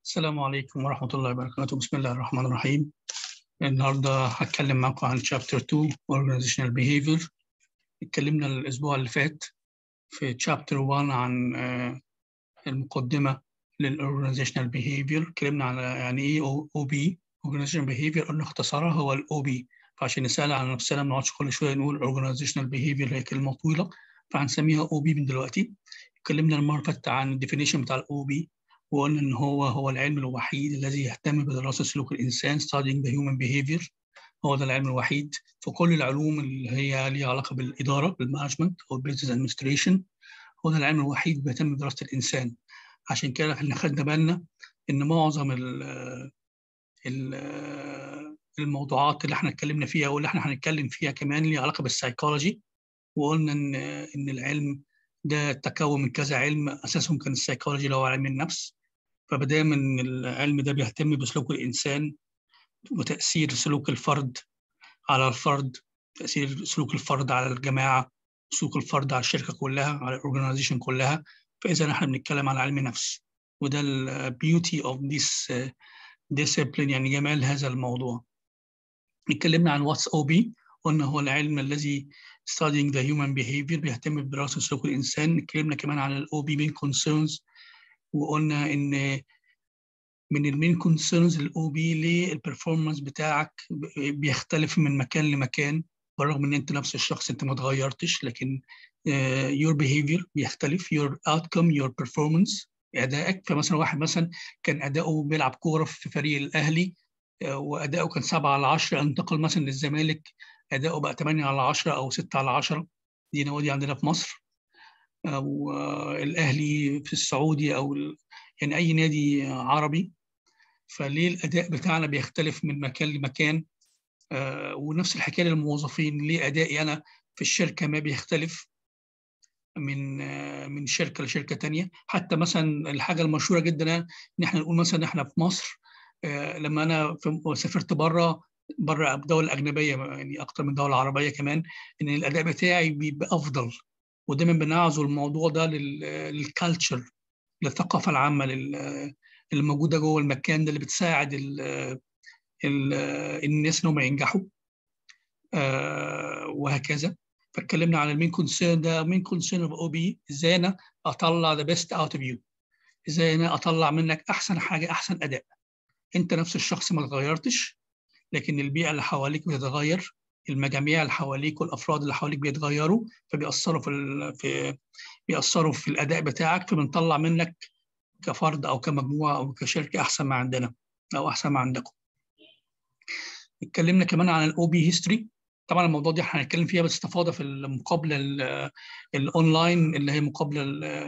السلام عليكم ورحمة الله وبركاته بسم الله الرحمن الرحيم النهاردة هتكلم معكم عن Chapter 2 Organizational Behavior اتكلمنا الأسبوع اللي فات في Chapter 1 عن آه، المقدمة للأورجانيزيشنال Behavior اتكلمنا على يعني إيه OB Organizational Behavior قلنا اختصارها هو ال OB فعشان نسأل عن نفسنا ما نقعدش كل شوية نقول Organizational Behavior هي كلمة طويلة فهنسميها OB من دلوقتي اتكلمنا المرة اللي فاتت عن الديفينيشن بتاع ال OB وقلنا ان هو هو العلم الوحيد الذي يهتم بدراسه سلوك الانسان studying the human behavior هو ده العلم الوحيد في كل العلوم اللي هي ليها علاقه بالاداره بالمانجمنت او business administration هو ده العلم الوحيد بيهتم بدراسه الانسان عشان كده احنا خدنا بالنا ان معظم ال ال الموضوعات اللي احنا اتكلمنا فيها واللي احنا هنتكلم فيها كمان ليها علاقه بالسايكولوجي وقلنا ان ان العلم ده تكون من كذا علم اساسهم كان السيكولوجي اللي هو علم النفس فبدام ان العلم ده بيهتم بسلوك الانسان وتاثير سلوك الفرد على الفرد تاثير سلوك الفرد على الجماعه سلوك الفرد على الشركه كلها على الاورجنايزيشن كلها فاذا احنا بنتكلم على علم نفس وده البيوتي اوف ذيس ديسيبلين يعني جمال هذا الموضوع اتكلمنا عن واتس او بي قلنا هو العلم الذي studying the human behavior بيهتم بدراسة سلوك الإنسان اتكلمنا كمان عن ال OB main concerns وقلنا إن من المين كونسيرنز للأو بي ليه البرفورمانس بتاعك بيختلف من مكان لمكان بالرغم ان انت نفس الشخص انت ما اتغيرتش لكن uh, your behavior بيختلف your outcome your performance ادائك فمثلا واحد مثلا كان اداؤه بيلعب كوره في فريق الاهلي uh, واداؤه كان 7 على 10 انتقل مثلا للزمالك اداؤه بقى 8 على 10 او 6 على 10 دي نوادي عندنا في مصر او الاهلي في السعودي او يعني اي نادي عربي فليه الاداء بتاعنا بيختلف من مكان لمكان ونفس الحكايه للموظفين ليه ادائي انا في الشركه ما بيختلف من من شركه لشركه تانية حتى مثلا الحاجه المشهوره جدا ان احنا نقول مثلا احنا في مصر لما انا سافرت بره بره دولة أجنبية يعني أكتر من دولة عربية كمان إن الأداء بتاعي بيبقى أفضل ودايما بنعزو الموضوع ده للكالتشر للثقافة العامة اللي موجودة جوه المكان ده اللي بتساعد ال ال الناس إنهم ينجحوا آه وهكذا فاتكلمنا عن المين كونسيرن ده مين كونسيرن اوف او بي ازاي انا اطلع ذا بيست اوت اوف يو ازاي انا اطلع منك احسن حاجه احسن اداء انت نفس الشخص ما اتغيرتش لكن البيئه اللي حواليك بتتغير المجاميع اللي حواليك والافراد اللي حواليك بيتغيروا فبيأثروا في ال... في بيأثروا في الاداء بتاعك فبنطلع منك كفرد او كمجموعه او كشركه احسن ما عندنا او احسن ما عندكم. اتكلمنا كمان عن الاو بي هيستوري طبعا الموضوع دي هنتكلم فيها باستفاضه في المقابله الاونلاين اللي هي مقابله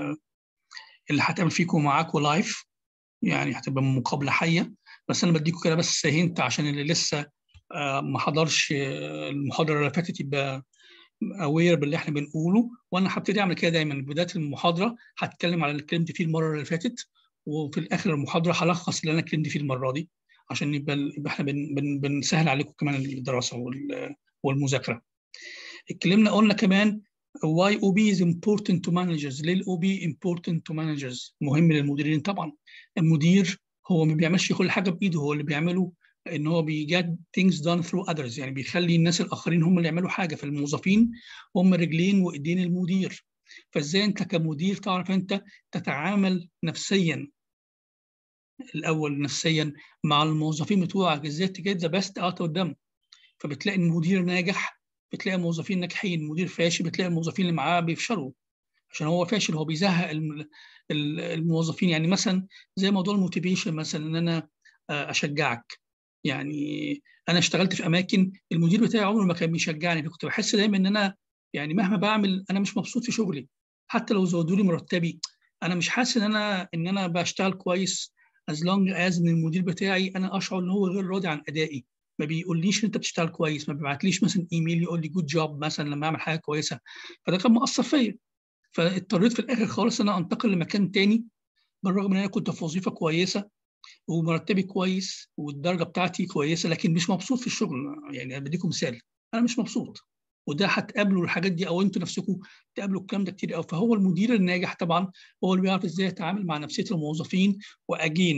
اللي هتقابل فيكم معاكم لايف يعني هتبقى مقابله حيه بس انا بديكم كده بس هنت عشان اللي لسه ما حضرش المحاضره اللي فاتت يبقى اوير باللي احنا بنقوله وانا هبتدي اعمل كده دايما بدايه المحاضره هتكلم على اللي اتكلمت فيه المره اللي فاتت وفي الاخر المحاضره هلخص اللي انا اتكلمت فيه المره دي عشان يبقى يبقى احنا بن بن بنسهل عليكم كمان الدراسه والمذاكره. اتكلمنا قلنا كمان why OB is important to managers ليه الأو بي important to managers مهم للمديرين طبعا المدير هو ما بيعملش كل حاجه بايده هو اللي بيعمله ان هو بيجاد things done through others يعني بيخلي الناس الاخرين هم اللي يعملوا حاجه فالموظفين هم رجلين وايدين المدير فازاي انت كمدير تعرف انت تتعامل نفسيا الاول نفسيا مع الموظفين بتوعك ازاي تجد ذا بيست اوت اوف ذم فبتلاقي المدير ناجح بتلاقي الموظفين ناجحين مدير فاشل بتلاقي الموظفين اللي معاه بيفشلوا عشان هو فاشل هو بيزهق الموظفين يعني مثلا زي موضوع الموتيفيشن مثلا ان انا اشجعك يعني انا اشتغلت في اماكن المدير بتاعي عمره ما كان بيشجعني فكنت بحس دايما ان انا يعني مهما بعمل انا مش مبسوط في شغلي حتى لو زودوا لي مرتبي انا مش حاسس ان انا ان انا بشتغل كويس as long as ان المدير بتاعي انا اشعر ان هو غير راضي عن ادائي ما بيقوليش انت بتشتغل كويس ما بيبعتليش مثلا ايميل يقول لي جود جوب مثلا لما اعمل حاجه كويسه فده كان مؤثر فيا فاضطريت في الاخر خالص ان انا انتقل لمكان تاني بالرغم ان انا كنت في وظيفه كويسه ومرتبي كويس والدرجه بتاعتي كويسه لكن مش مبسوط في الشغل يعني بديكم مثال انا مش مبسوط وده هتقابلوا الحاجات دي او انتوا نفسكم تقابلوا الكلام ده كتير قوي فهو المدير الناجح طبعا هو اللي بيعرف ازاي يتعامل مع نفسيه الموظفين واجين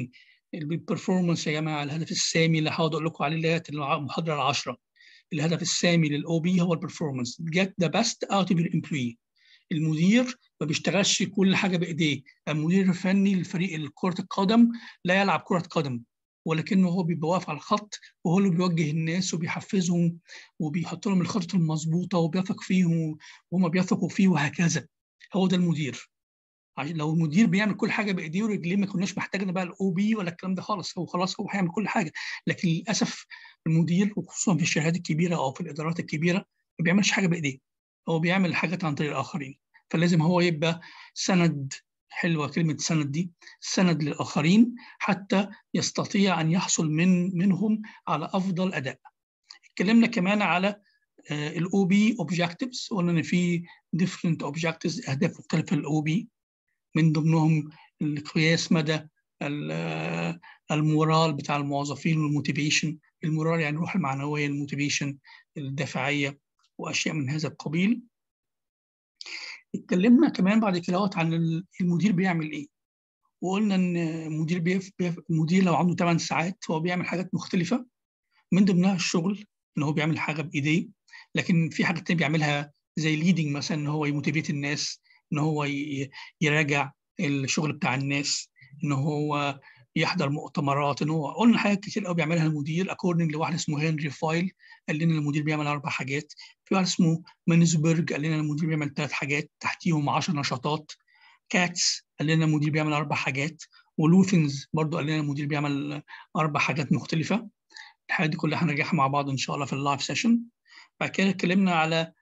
البرفورمانس يا جماعه الهدف السامي اللي هقعد اقول لكم عليه اللي المحاضره العشره الهدف السامي للاو بي هو البرفورمانس get the best out of your employee المدير ما بيشتغلش كل حاجه بايديه المدير الفني لفريق كره القدم لا يلعب كره قدم ولكنه هو بيبقى واقف على الخط وهو اللي بيوجه الناس وبيحفزهم وبيحط لهم الخطط المظبوطه وبيثق فيهم وهم بيثقوا فيه وهكذا هو ده المدير لو المدير بيعمل كل حاجه بايديه ورجليه ما كناش محتاجين بقى الاو بي ولا الكلام ده خالص هو خلاص هو هيعمل كل حاجه لكن للاسف المدير وخصوصا في الشركات الكبيره او في الادارات الكبيره ما بيعملش حاجه بايديه هو بيعمل حاجات عن طريق الاخرين فلازم هو يبقى سند حلوه كلمه سند دي سند للاخرين حتى يستطيع ان يحصل من منهم على افضل اداء اتكلمنا كمان على الاو بي اوبجكتيفز قلنا ان في ديفرنت اوبجكتيفز اهداف مختلفه للاو بي من ضمنهم القياس مدى المورال بتاع الموظفين والموتيفيشن المورال يعني الروح المعنويه الموتيفيشن الدافعيه واشياء من هذا القبيل اتكلمنا كمان بعد كده عن المدير بيعمل ايه وقلنا ان المدير بيف بيف المدير لو عنده 8 ساعات هو بيعمل حاجات مختلفه من ضمنها الشغل ان هو بيعمل حاجه بايديه لكن في حاجات تانية بيعملها زي ليدنج مثلا ان هو يموتيفيت الناس ان هو يراجع الشغل بتاع الناس ان هو يحضر مؤتمرات ان هو قلنا حاجات كتير قوي بيعملها المدير اكوردنج لواحد اسمه هنري فايل قال لنا المدير بيعمل اربع حاجات في واحد اسمه مانزبرج قال لنا المدير بيعمل ثلاث حاجات تحتيهم 10 نشاطات كاتس قال لنا المدير بيعمل اربع حاجات ولوثنز برضو قال لنا المدير بيعمل اربع حاجات مختلفه الحاجات دي كلها هنراجعها مع بعض ان شاء الله في اللايف سيشن بعد كده اتكلمنا على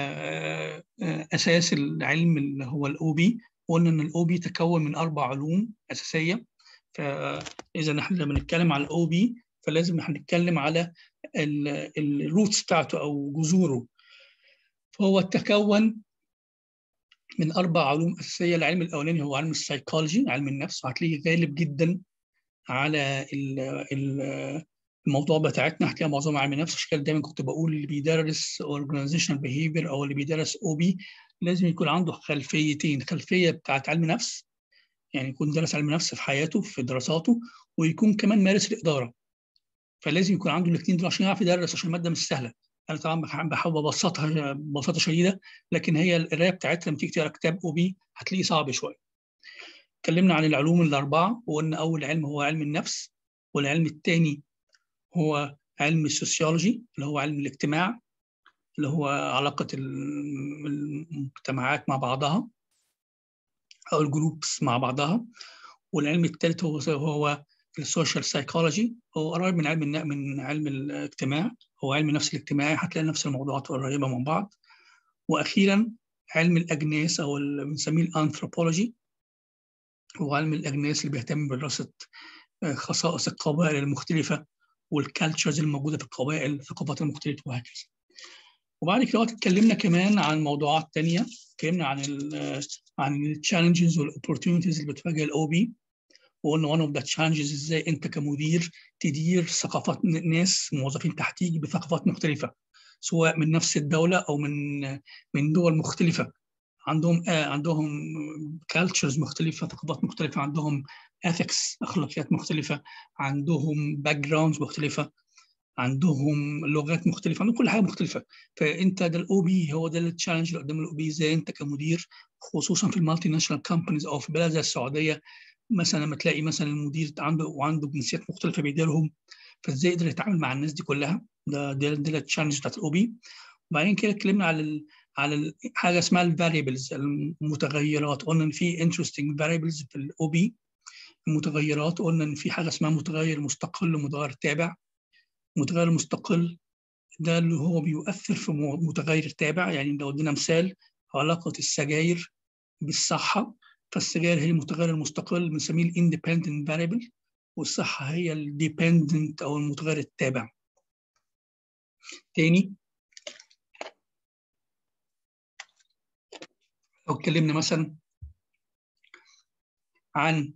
اساس العلم اللي هو الاو بي قلنا ان الاو بي تكون من اربع علوم اساسيه فاذا احنا لما نتكلم على الاو بي فلازم هنتكلم على الروتس بتاعته او جذوره فهو تكون من اربع علوم اساسيه العلم الاولاني هو علم السيكولوجي علم النفس وهتلاقيه غالب جدا على الموضوع بتاعتنا هتلاقي معظم علم النفس عشان كده دايما كنت بقول اللي بيدرس اورجانيزيشنال بيهيفير او اللي بيدرس او بي لازم يكون عنده خلفيتين خلفيه بتاعت علم نفس يعني يكون درس علم نفس في حياته في دراساته ويكون كمان مارس الاداره فلازم يكون عنده الاثنين دول عشان يعرف يدرس عشان الماده مش سهله انا طبعا بحاول ابسطها ببساطه شديده لكن هي القرايه بتاعتها لما تيجي تقرا كتاب او بي هتلاقيه صعب شويه اتكلمنا عن العلوم الاربعه وقلنا اول علم هو علم النفس والعلم الثاني هو علم السوسيولوجي اللي هو علم الاجتماع اللي هو علاقة المجتمعات مع بعضها أو الجروبس مع بعضها والعلم الثالث هو هو السوشيال سايكولوجي هو قريب من علم من علم الاجتماع هو علم النفس الاجتماعي هتلاقي نفس الموضوعات قريبة من بعض وأخيرا علم الأجناس أو اللي بنسميه الأنثروبولوجي هو علم الأجناس اللي بيهتم بدراسة خصائص القبائل المختلفة والكالتشرز الموجودة في القبائل الثقافات المختلفة وهكذا وبعد كده اتكلمنا كمان عن موضوعات تانية اتكلمنا عن ال عن التشالنجز والاوبورتيونيتيز اللي بتواجه الاو بي وقلنا one of the challenges ازاي انت كمدير تدير ثقافات ناس موظفين تحتيك بثقافات مختلفة سواء من نفس الدولة او من من دول مختلفة عندهم آه عندهم كالتشرز مختلفة ثقافات مختلفة عندهم ethics اخلاقيات مختلفة عندهم باك جراوندز مختلفة عندهم لغات مختلفه عندهم كل حاجه مختلفه فانت ده الاو بي هو ده التشالنج اللي قدام الاو بي زي انت كمدير خصوصا في المالتي ناشونال كومبانيز او في بلاد زي السعوديه مثلا لما تلاقي مثلا المدير عنده وعنده جنسيات مختلفه بيديرهم فازاي يقدر يتعامل مع الناس دي كلها ده ده ده التشالنج بتاعت الاو بي وبعدين كده اتكلمنا على ال على ال حاجه اسمها الفاريبلز المتغيرات قلنا ان في انترستنج فاريبلز في الاو بي المتغيرات قلنا ان في حاجه اسمها متغير مستقل ومتغير تابع متغير المستقل ده اللي هو بيؤثر في متغير تابع يعني لو ادينا مثال علاقة السجاير بالصحة فالسجاير هي المتغير المستقل بنسميه الاندبندنت فاريبل والصحة هي الديبندنت أو المتغير التابع تاني لو اتكلمنا مثلا عن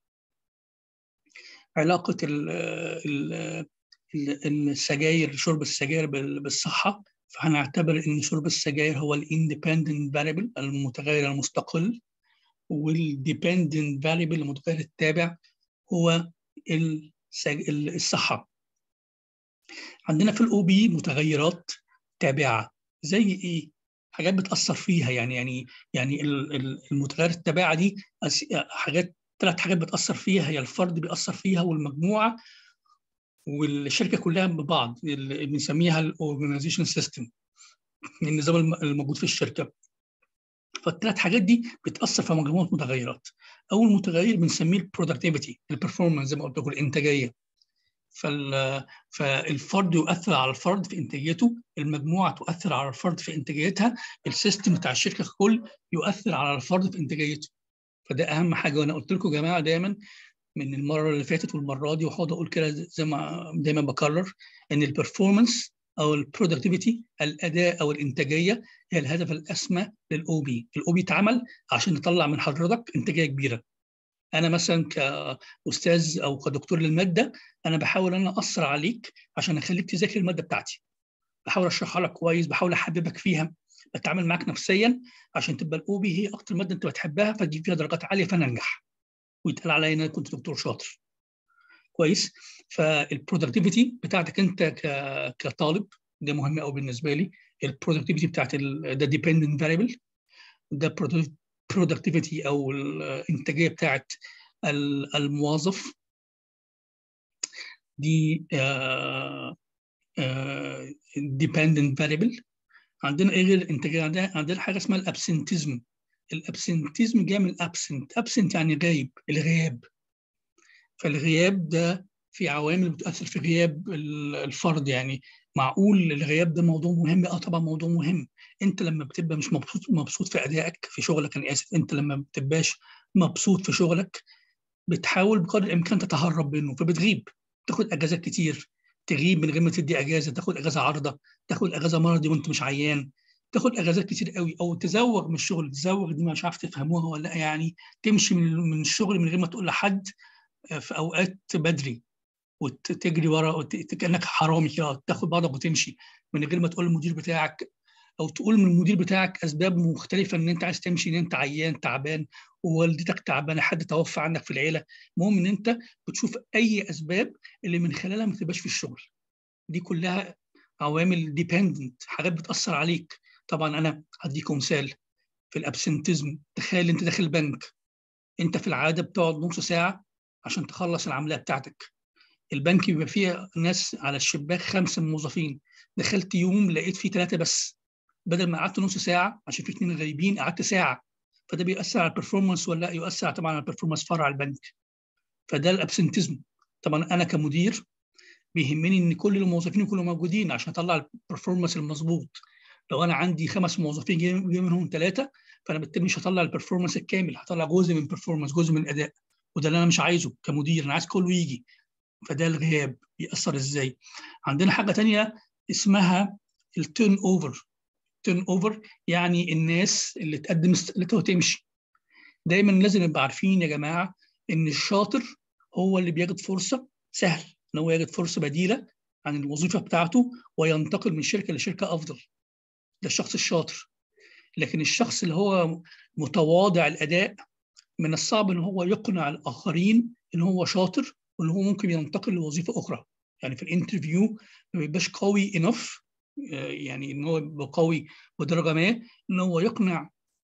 علاقة ال ال السجاير شرب السجاير بالصحة فهنعتبر إن شرب السجاير هو الاندبندنت فاريبل المتغير المستقل والديبندنت فاريبل المتغير التابع هو الصحه عندنا في الاو بي متغيرات تابعه زي ايه حاجات بتاثر فيها يعني يعني يعني المتغيرات التابعه دي حاجات ثلاث حاجات بتاثر فيها هي الفرد بيأثر فيها والمجموعه والشركه كلها ببعض اللي بنسميها الاورجنايزيشن سيستم النظام الموجود في الشركه فالثلاث حاجات دي بتاثر في مجموعه متغيرات اول متغير بنسميه البرودكتيفيتي البرفورمانس زي ما قلت لكم الانتاجيه فال... فالفرد يؤثر على الفرد في انتاجيته المجموعه تؤثر على الفرد في انتاجيتها السيستم بتاع الشركه ككل يؤثر على الفرد في انتاجيته فده اهم حاجه وانا قلت لكم يا جماعه دايما من المره اللي فاتت والمره دي وهقعد اقول كده زي ما دايما بكرر ان البرفورمانس او البرودكتيفيتي الاداء او الانتاجيه هي الهدف الاسمى للاو بي الاو بي اتعمل عشان نطلع من حضرتك انتاجيه كبيره انا مثلا كاستاذ او كدكتور للماده انا بحاول انا اثر عليك عشان اخليك تذاكر الماده بتاعتي بحاول اشرحها لك كويس بحاول احببك فيها بتعامل معاك نفسيا عشان تبقى الاو بي هي اكتر ماده انت بتحبها فتجيب فيها درجات عاليه فانا انجح ويتقال عليا ان انا كنت دكتور شاطر كويس فالبرودكتيفيتي بتاعتك انت كطالب ده مهم قوي بالنسبه لي البرودكتيفيتي بتاعت ده ديبندنت فاريبل ده برودكتيفيتي او الانتاجيه بتاعت الموظف دي ديبندنت فاريبل عندنا ايه غير الانتاجيه عندنا عندنا حاجه اسمها الابسنتيزم الابسنتيزم جاي من الابسنت ابسنت يعني غايب الغياب فالغياب ده في عوامل بتاثر في غياب الفرد يعني معقول الغياب ده موضوع مهم اه طبعا موضوع مهم انت لما بتبقى مش مبسوط مبسوط في ادائك في شغلك انا اسف انت لما ما بتبقاش مبسوط في شغلك بتحاول بقدر الامكان تتهرب منه فبتغيب تاخد اجازات كتير تغيب من غير ما تدي اجازه تاخد اجازه عارضه تاخد اجازه مرضي وانت مش عيان تاخد اجازات كتير قوي او تزوغ من الشغل تزوغ دي مش عارف تفهموها ولا لا يعني تمشي من من الشغل من غير ما تقول لحد في اوقات بدري وتجري ورا كانك حرامي كده تاخد بعضك وتمشي من غير ما تقول للمدير بتاعك او تقول من المدير بتاعك اسباب مختلفه ان انت عايز تمشي ان انت عيان تعبان ووالدتك تعبانه حد توفى عندك في العيله المهم ان انت بتشوف اي اسباب اللي من خلالها ما تبقاش في الشغل دي كلها عوامل ديبندنت حاجات بتاثر عليك طبعا انا هديكم مثال في الابسنتزم تخيل انت داخل البنك انت في العاده بتقعد نص ساعه عشان تخلص العمليه بتاعتك البنك بيبقى فيه ناس على الشباك خمسه موظفين دخلت يوم لقيت فيه ثلاثه بس بدل ما قعدت نص ساعه عشان في اثنين غايبين قعدت ساعه فده بيأثر على البرفورمانس ولا لا يؤثر طبعا على البرفورمانس فرع البنك فده الابسنتزم طبعا انا كمدير بيهمني ان كل الموظفين يكونوا موجودين عشان اطلع البرفورمانس المظبوط لو انا عندي خمس موظفين جاي منهم ثلاثه فانا بالتالي مش هطلع البرفورمانس الكامل هطلع جزء من البرفورمانس جزء من الاداء وده اللي انا مش عايزه كمدير انا عايز كله يجي فده الغياب بيأثر ازاي عندنا حاجه تانية اسمها التيرن اوفر تيرن اوفر يعني الناس اللي تقدم استقالتها وتمشي دايما لازم نبقى عارفين يا جماعه ان الشاطر هو اللي بيجد فرصه سهل ان هو يجد فرصه بديله عن الوظيفه بتاعته وينتقل من شركه لشركه افضل ده الشخص الشاطر لكن الشخص اللي هو متواضع الاداء من الصعب ان هو يقنع الاخرين ان هو شاطر وان هو ممكن ينتقل لوظيفه اخرى يعني في الانترفيو ما بيبقاش قوي انف يعني ان هو يبقى قوي بدرجه ما ان هو يقنع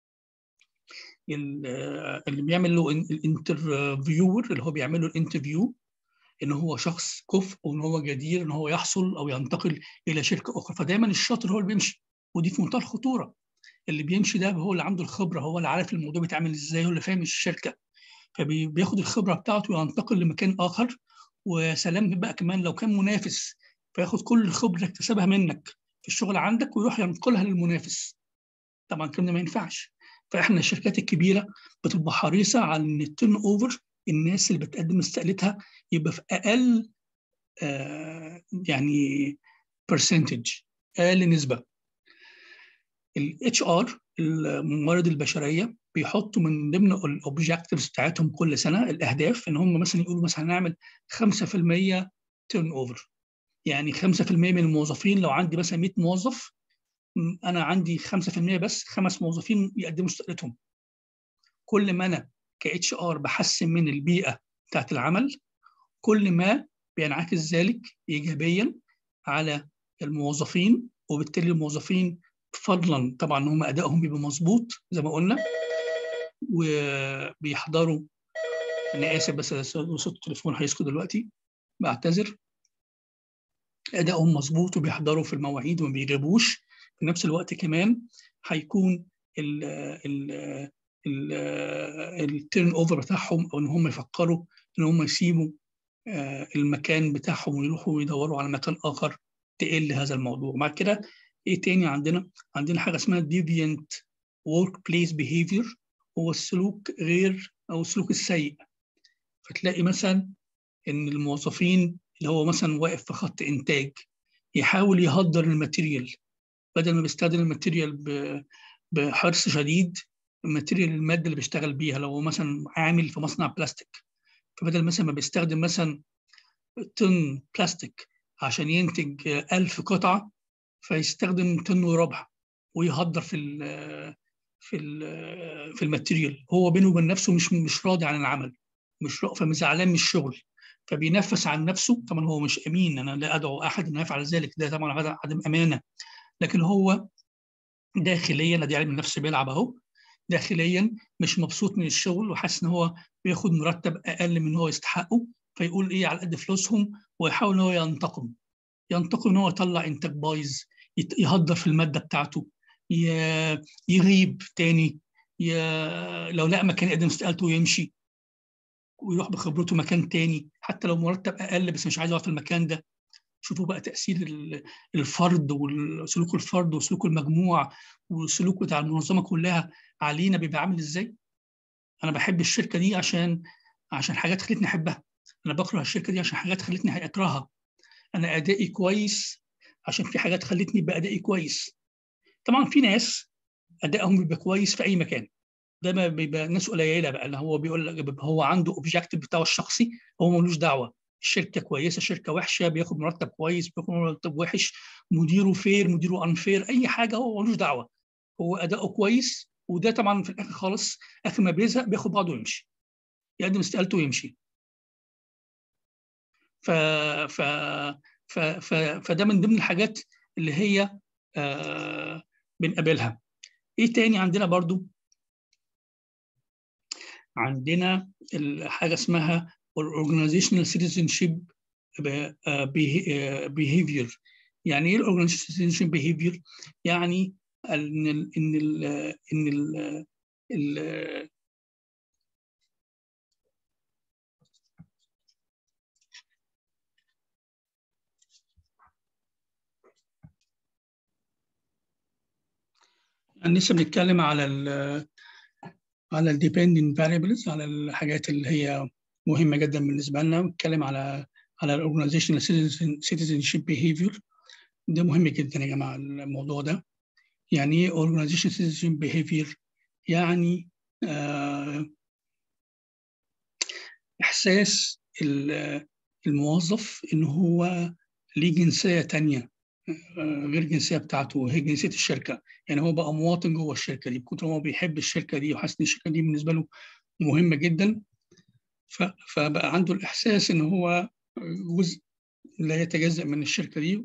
اللي بيعمل له الانترفيور اللي هو بيعمل له الانترفيو ان هو شخص كفء وان هو جدير ان هو يحصل او ينتقل الى شركه اخرى فدايما الشاطر هو اللي بيمشي ودي في منتهى الخطوره اللي بيمشي ده هو اللي عنده الخبره هو اللي عارف الموضوع بيتعمل ازاي هو اللي فاهم الشركه فبياخد الخبره بتاعته وينتقل لمكان اخر وسلام بقى كمان لو كان منافس فياخد كل الخبره اللي اكتسبها منك في الشغل عندك ويروح ينقلها للمنافس طبعا الكلام ده ما ينفعش فاحنا الشركات الكبيره بتبقى حريصه على ان التيرن اوفر الناس اللي بتقدم استقالتها يبقى في اقل آه يعني برسنتج اقل نسبه الاتش ار الموارد البشريه بيحطوا من ضمن الاوبجكتيفز بتاعتهم كل سنه الاهداف ان هم مثلا يقولوا مثلا هنعمل 5% تيرن اوفر يعني 5% من الموظفين لو عندي مثلا 100 موظف انا عندي 5% بس خمس موظفين يقدموا استقالتهم كل ما انا كاتش ار بحسن من البيئه بتاعت العمل كل ما بينعكس ذلك ايجابيا على الموظفين وبالتالي الموظفين فضلا طبعا هم ادائهم بيبقى مظبوط زي ما قلنا وبيحضروا انا اسف بس صوت التليفون هيسكت دلوقتي بعتذر ادائهم مظبوط وبيحضروا في المواعيد وما بيغيبوش في نفس الوقت كمان هيكون ال ال التيرن اوفر بتاعهم او ان هم يفكروا ان هم يسيبوا المكان بتاعهم ويروحوا يدوروا على مكان اخر تقل هذا الموضوع بعد كده ايه تاني عندنا عندنا حاجه اسمها deviant workplace behavior هو السلوك غير او السلوك السيء فتلاقي مثلا ان الموظفين اللي هو مثلا واقف في خط انتاج يحاول يهدر الماتيريال بدل ما بيستخدم الماتيريال بحرص شديد الماتيريال الماده اللي بيشتغل بيها لو مثلا عامل في مصنع بلاستيك فبدل مثلا ما بيستخدم مثلا طن بلاستيك عشان ينتج ألف قطعة فيستخدم طن وربع ويهدر في ال في ال في الماتيريال هو بينه وبين نفسه مش مش راضي عن العمل مش فزعلان من الشغل فبينفس عن نفسه طبعا هو مش امين انا لا ادعو احد انه يفعل ذلك ده طبعا عدم امانه لكن هو داخليا ادي علم النفس بيلعب اهو داخليا مش مبسوط من الشغل وحاسس ان هو بياخد مرتب اقل من هو يستحقه فيقول ايه على قد فلوسهم ويحاول ان هو ينتقم ينتقم ان هو يطلع انتاج بايظ يهدر في الماده بتاعته يغيب تاني لو لقى مكان يقدم استقالته ويمشي ويروح بخبرته مكان تاني حتى لو مرتب اقل بس مش عايز يقعد في المكان ده شوفوا بقى تاثير الفرد وسلوك الفرد وسلوك المجموع والسلوك بتاع المنظمه كلها علينا بيبقى عامل ازاي انا بحب الشركه دي عشان عشان حاجات خلتني احبها انا بكره الشركه دي عشان حاجات خلتني اكرهها انا ادائي كويس عشان في حاجات خلتني يبقى ادائي كويس طبعا في ناس ادائهم بيبقى كويس في اي مكان ده ما بيبقى ناس قليله بقى اللي هو بيقول لك هو عنده اوبجيكتيف بتاعه الشخصي هو ملوش دعوه الشركه كويسه شركه وحشه بياخد مرتب كويس بياخد مرتب وحش مديره فير مديره انفير اي حاجه هو ملوش دعوه هو اداؤه كويس وده طبعا في الاخر خالص اخر ما بيزهق بياخد بعضه ويمشي يقدم استقالته ويمشي ف ف ف ف فده من ضمن الحاجات اللي هي آه بنقابلها ايه تاني عندنا برضو عندنا حاجه اسمها organizational citizenship behavior يعني ايه الاورجنايزيشنال citizenship behavior يعني ان ال ان ال ان ال ال يعني لسه بنتكلم على ال على الديبندنت فاريبلز على الحاجات اللي هي مهمه جدا بالنسبه لنا بنتكلم على على الاورجنايزيشنال citizenship behavior ده مهم جدا يا جماعه الموضوع ده يعني ايه organizational citizenship behavior يعني آه احساس الموظف ان هو ليه جنسيه تانية غير الجنسيه بتاعته وهي جنسيه الشركه يعني هو بقى مواطن جوه الشركه دي بكتر ما هو بيحب الشركه دي وحاسس ان الشركه دي بالنسبه له مهمه جدا فبقى عنده الاحساس ان هو جزء لا يتجزا من الشركه دي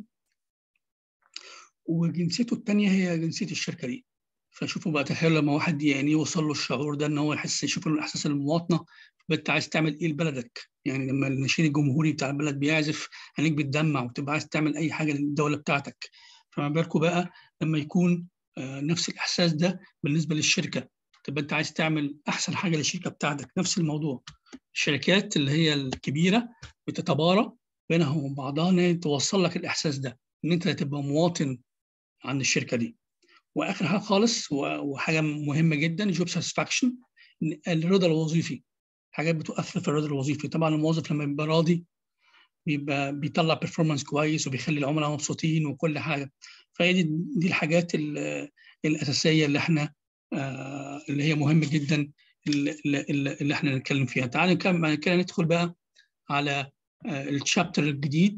وجنسيته الثانيه هي جنسيه الشركه دي فشوفوا بقى تخيل لما واحد يعني يوصل له الشعور ده ان هو يحس يشوف الاحساس المواطنه انت عايز تعمل ايه لبلدك يعني لما النشيد الجمهوري بتاع البلد بيعزف عينيك بتدمع وتبقى عايز تعمل اي حاجه للدوله بتاعتك فما بالكم بقى لما يكون آه نفس الاحساس ده بالنسبه للشركه تبقى انت عايز تعمل احسن حاجه للشركه بتاعتك نفس الموضوع الشركات اللي هي الكبيره بتتبارى بينها وبين بعضها ان هي توصل لك الاحساس ده ان انت تبقى مواطن عن الشركه دي واخر حاجه خالص وحاجه مهمه جدا جوب ساتسفاكشن الرضا الوظيفي حاجات بتؤثر في الرضا الوظيفي طبعا الموظف لما بيبقى راضي بيبقى بيطلع بيرفورمانس كويس وبيخلي العملاء مبسوطين وكل حاجه فهي دي, دي الحاجات الاساسيه اللي احنا آه اللي هي مهمه جدا اللي, اللي احنا نتكلم فيها تعالوا بعد كده ندخل بقى على آه الشابتر الجديد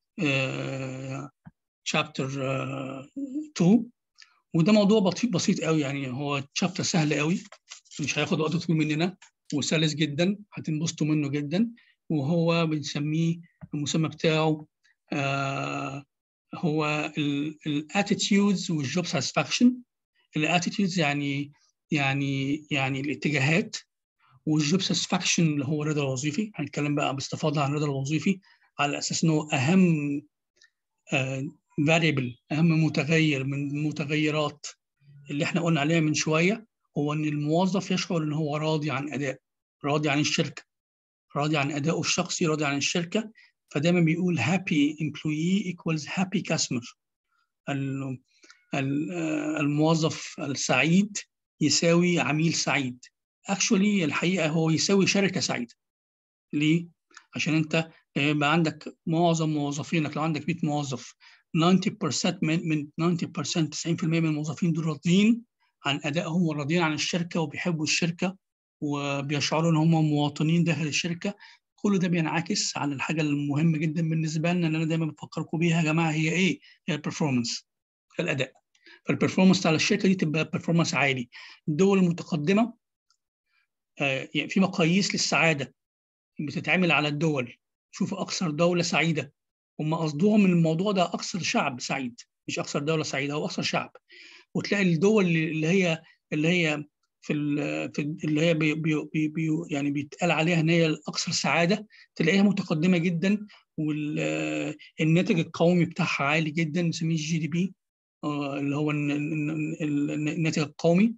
شابتر آه 2 وده موضوع بسيط بسيط قوي يعني هو شابتر سهل قوي مش هياخد وقت طويل مننا وسلس جدا هتنبسطوا منه جدا وهو بنسميه المسمى بتاعه آه هو الاتيتيودز والجوب ساتسفاكشن الاتيتيودز يعني يعني يعني الاتجاهات والجوب ساتسفاكشن اللي هو الرضا الوظيفي هنتكلم بقى باستفاضه عن الرضا الوظيفي على اساس انه اهم فاريبل uh, اهم متغير من المتغيرات اللي احنا قلنا عليها من شويه هو ان الموظف يشعر ان هو راضي عن اداء راضي عن الشركه راضي عن ادائه الشخصي راضي عن الشركه فدايما بيقول happy employee equals happy customer الموظف السعيد يساوي عميل سعيد اكشولي الحقيقه هو يساوي شركه سعيده ليه عشان انت يبقى عندك معظم موظفينك لو عندك 100 موظف 90% من من 90% 90% من الموظفين دول راضيين عن ادائهم وراضيين عن الشركه وبيحبوا الشركه وبيشعروا ان هم مواطنين داخل الشركه كل ده بينعكس على الحاجه المهمه جدا بالنسبه لنا اللي انا دايما بفكركم بيها يا جماعه هي ايه؟ هي البرفورمانس الاداء فالبرفورمانس بتاع الشركه دي تبقى برفورمانس عالي الدول المتقدمه آه يعني في مقاييس للسعاده بتتعمل على الدول شوف اكثر دوله سعيده هم قصدهم من الموضوع ده اكثر شعب سعيد مش اكثر دوله سعيده هو اكثر شعب وتلاقي الدول اللي هي اللي هي في في اللي هي بي بي بي يعني بيتقال عليها ان هي الاكثر سعاده تلاقيها متقدمه جدا والناتج القومي بتاعها عالي جدا نسميه الجي دي بي اللي هو الناتج القومي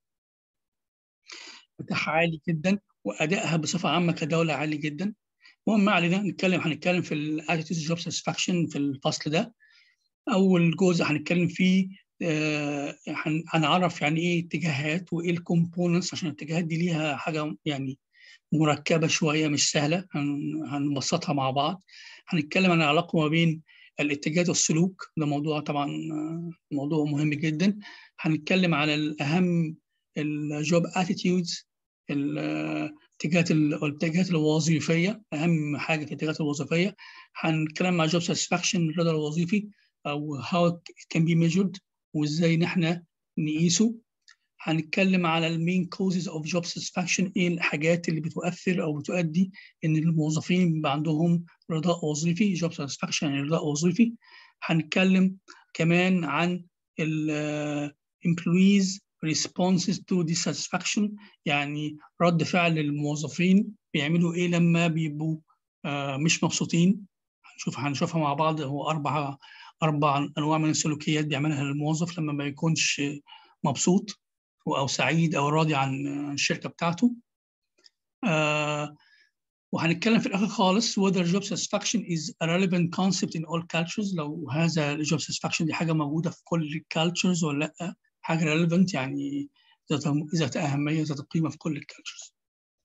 بتاعها عالي جدا وادائها بصفه عامه كدوله عالي جدا المهم ما علينا نتكلم هنتكلم في الاتيتيود جوب ساتسفاكشن في الفصل ده اول جزء هنتكلم فيه آه هنعرف يعني ايه اتجاهات وايه الكومبوننتس عشان الاتجاهات دي ليها حاجه يعني مركبه شويه مش سهله هنبسطها مع بعض هنتكلم عن العلاقه ما بين الاتجاهات والسلوك ده موضوع طبعا موضوع مهم جدا هنتكلم على الاهم الجوب اتيتيودز الاتجاهات الاتجاهات الوظيفيه اهم حاجه في الاتجاهات الوظيفيه هنتكلم مع جوب ساتسفاكشن الرضا الوظيفي او how it can be measured وازاي نحن نقيسه هنتكلم على المين كوزز اوف جوب ساتسفاكشن ايه الحاجات اللي بتؤثر او بتؤدي ان الموظفين يبقى عندهم رضاء وظيفي جوب ساتسفاكشن يعني رضاء وظيفي هنتكلم كمان عن ال employees responses to dissatisfaction يعني رد فعل الموظفين بيعملوا ايه لما بيبقوا آه مش مبسوطين هنشوف هنشوفها مع بعض هو اربع اربع انواع من السلوكيات بيعملها الموظف لما ما يكونش مبسوط او سعيد او راضي عن الشركه بتاعته آه وهنتكلم في الاخر خالص whether job satisfaction is a relevant concept in all cultures لو هذا الجوب satisfaction دي حاجه موجوده في كل الكالتشرز ولا لا حاجه relevant يعني ذات اهميه ذات قيمه في كل الكالتشرز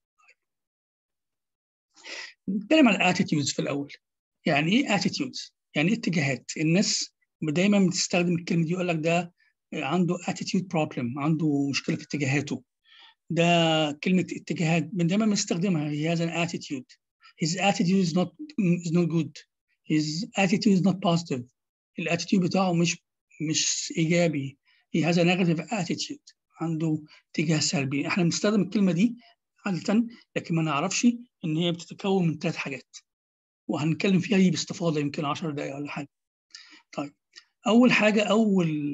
نتكلم عن الاتيتيودز في الاول يعني ايه اتيتيودز يعني ايه اتجاهات الناس دايما بتستخدم الكلمه دي يقول لك ده عنده attitude problem عنده مشكله في اتجاهاته ده كلمه اتجاهات دايما بنستخدمها he has an attitude his attitude is not is not good his attitude is not positive الاتيتيود بتاعه مش مش ايجابي he has a negative attitude عنده اتجاه سلبي احنا بنستخدم الكلمه دي عاده لكن ما نعرفش ان هي بتتكون من ثلاث حاجات وهنتكلم فيها دي باستفاضه يمكن 10 دقائق ولا حاجه طيب اول حاجه اول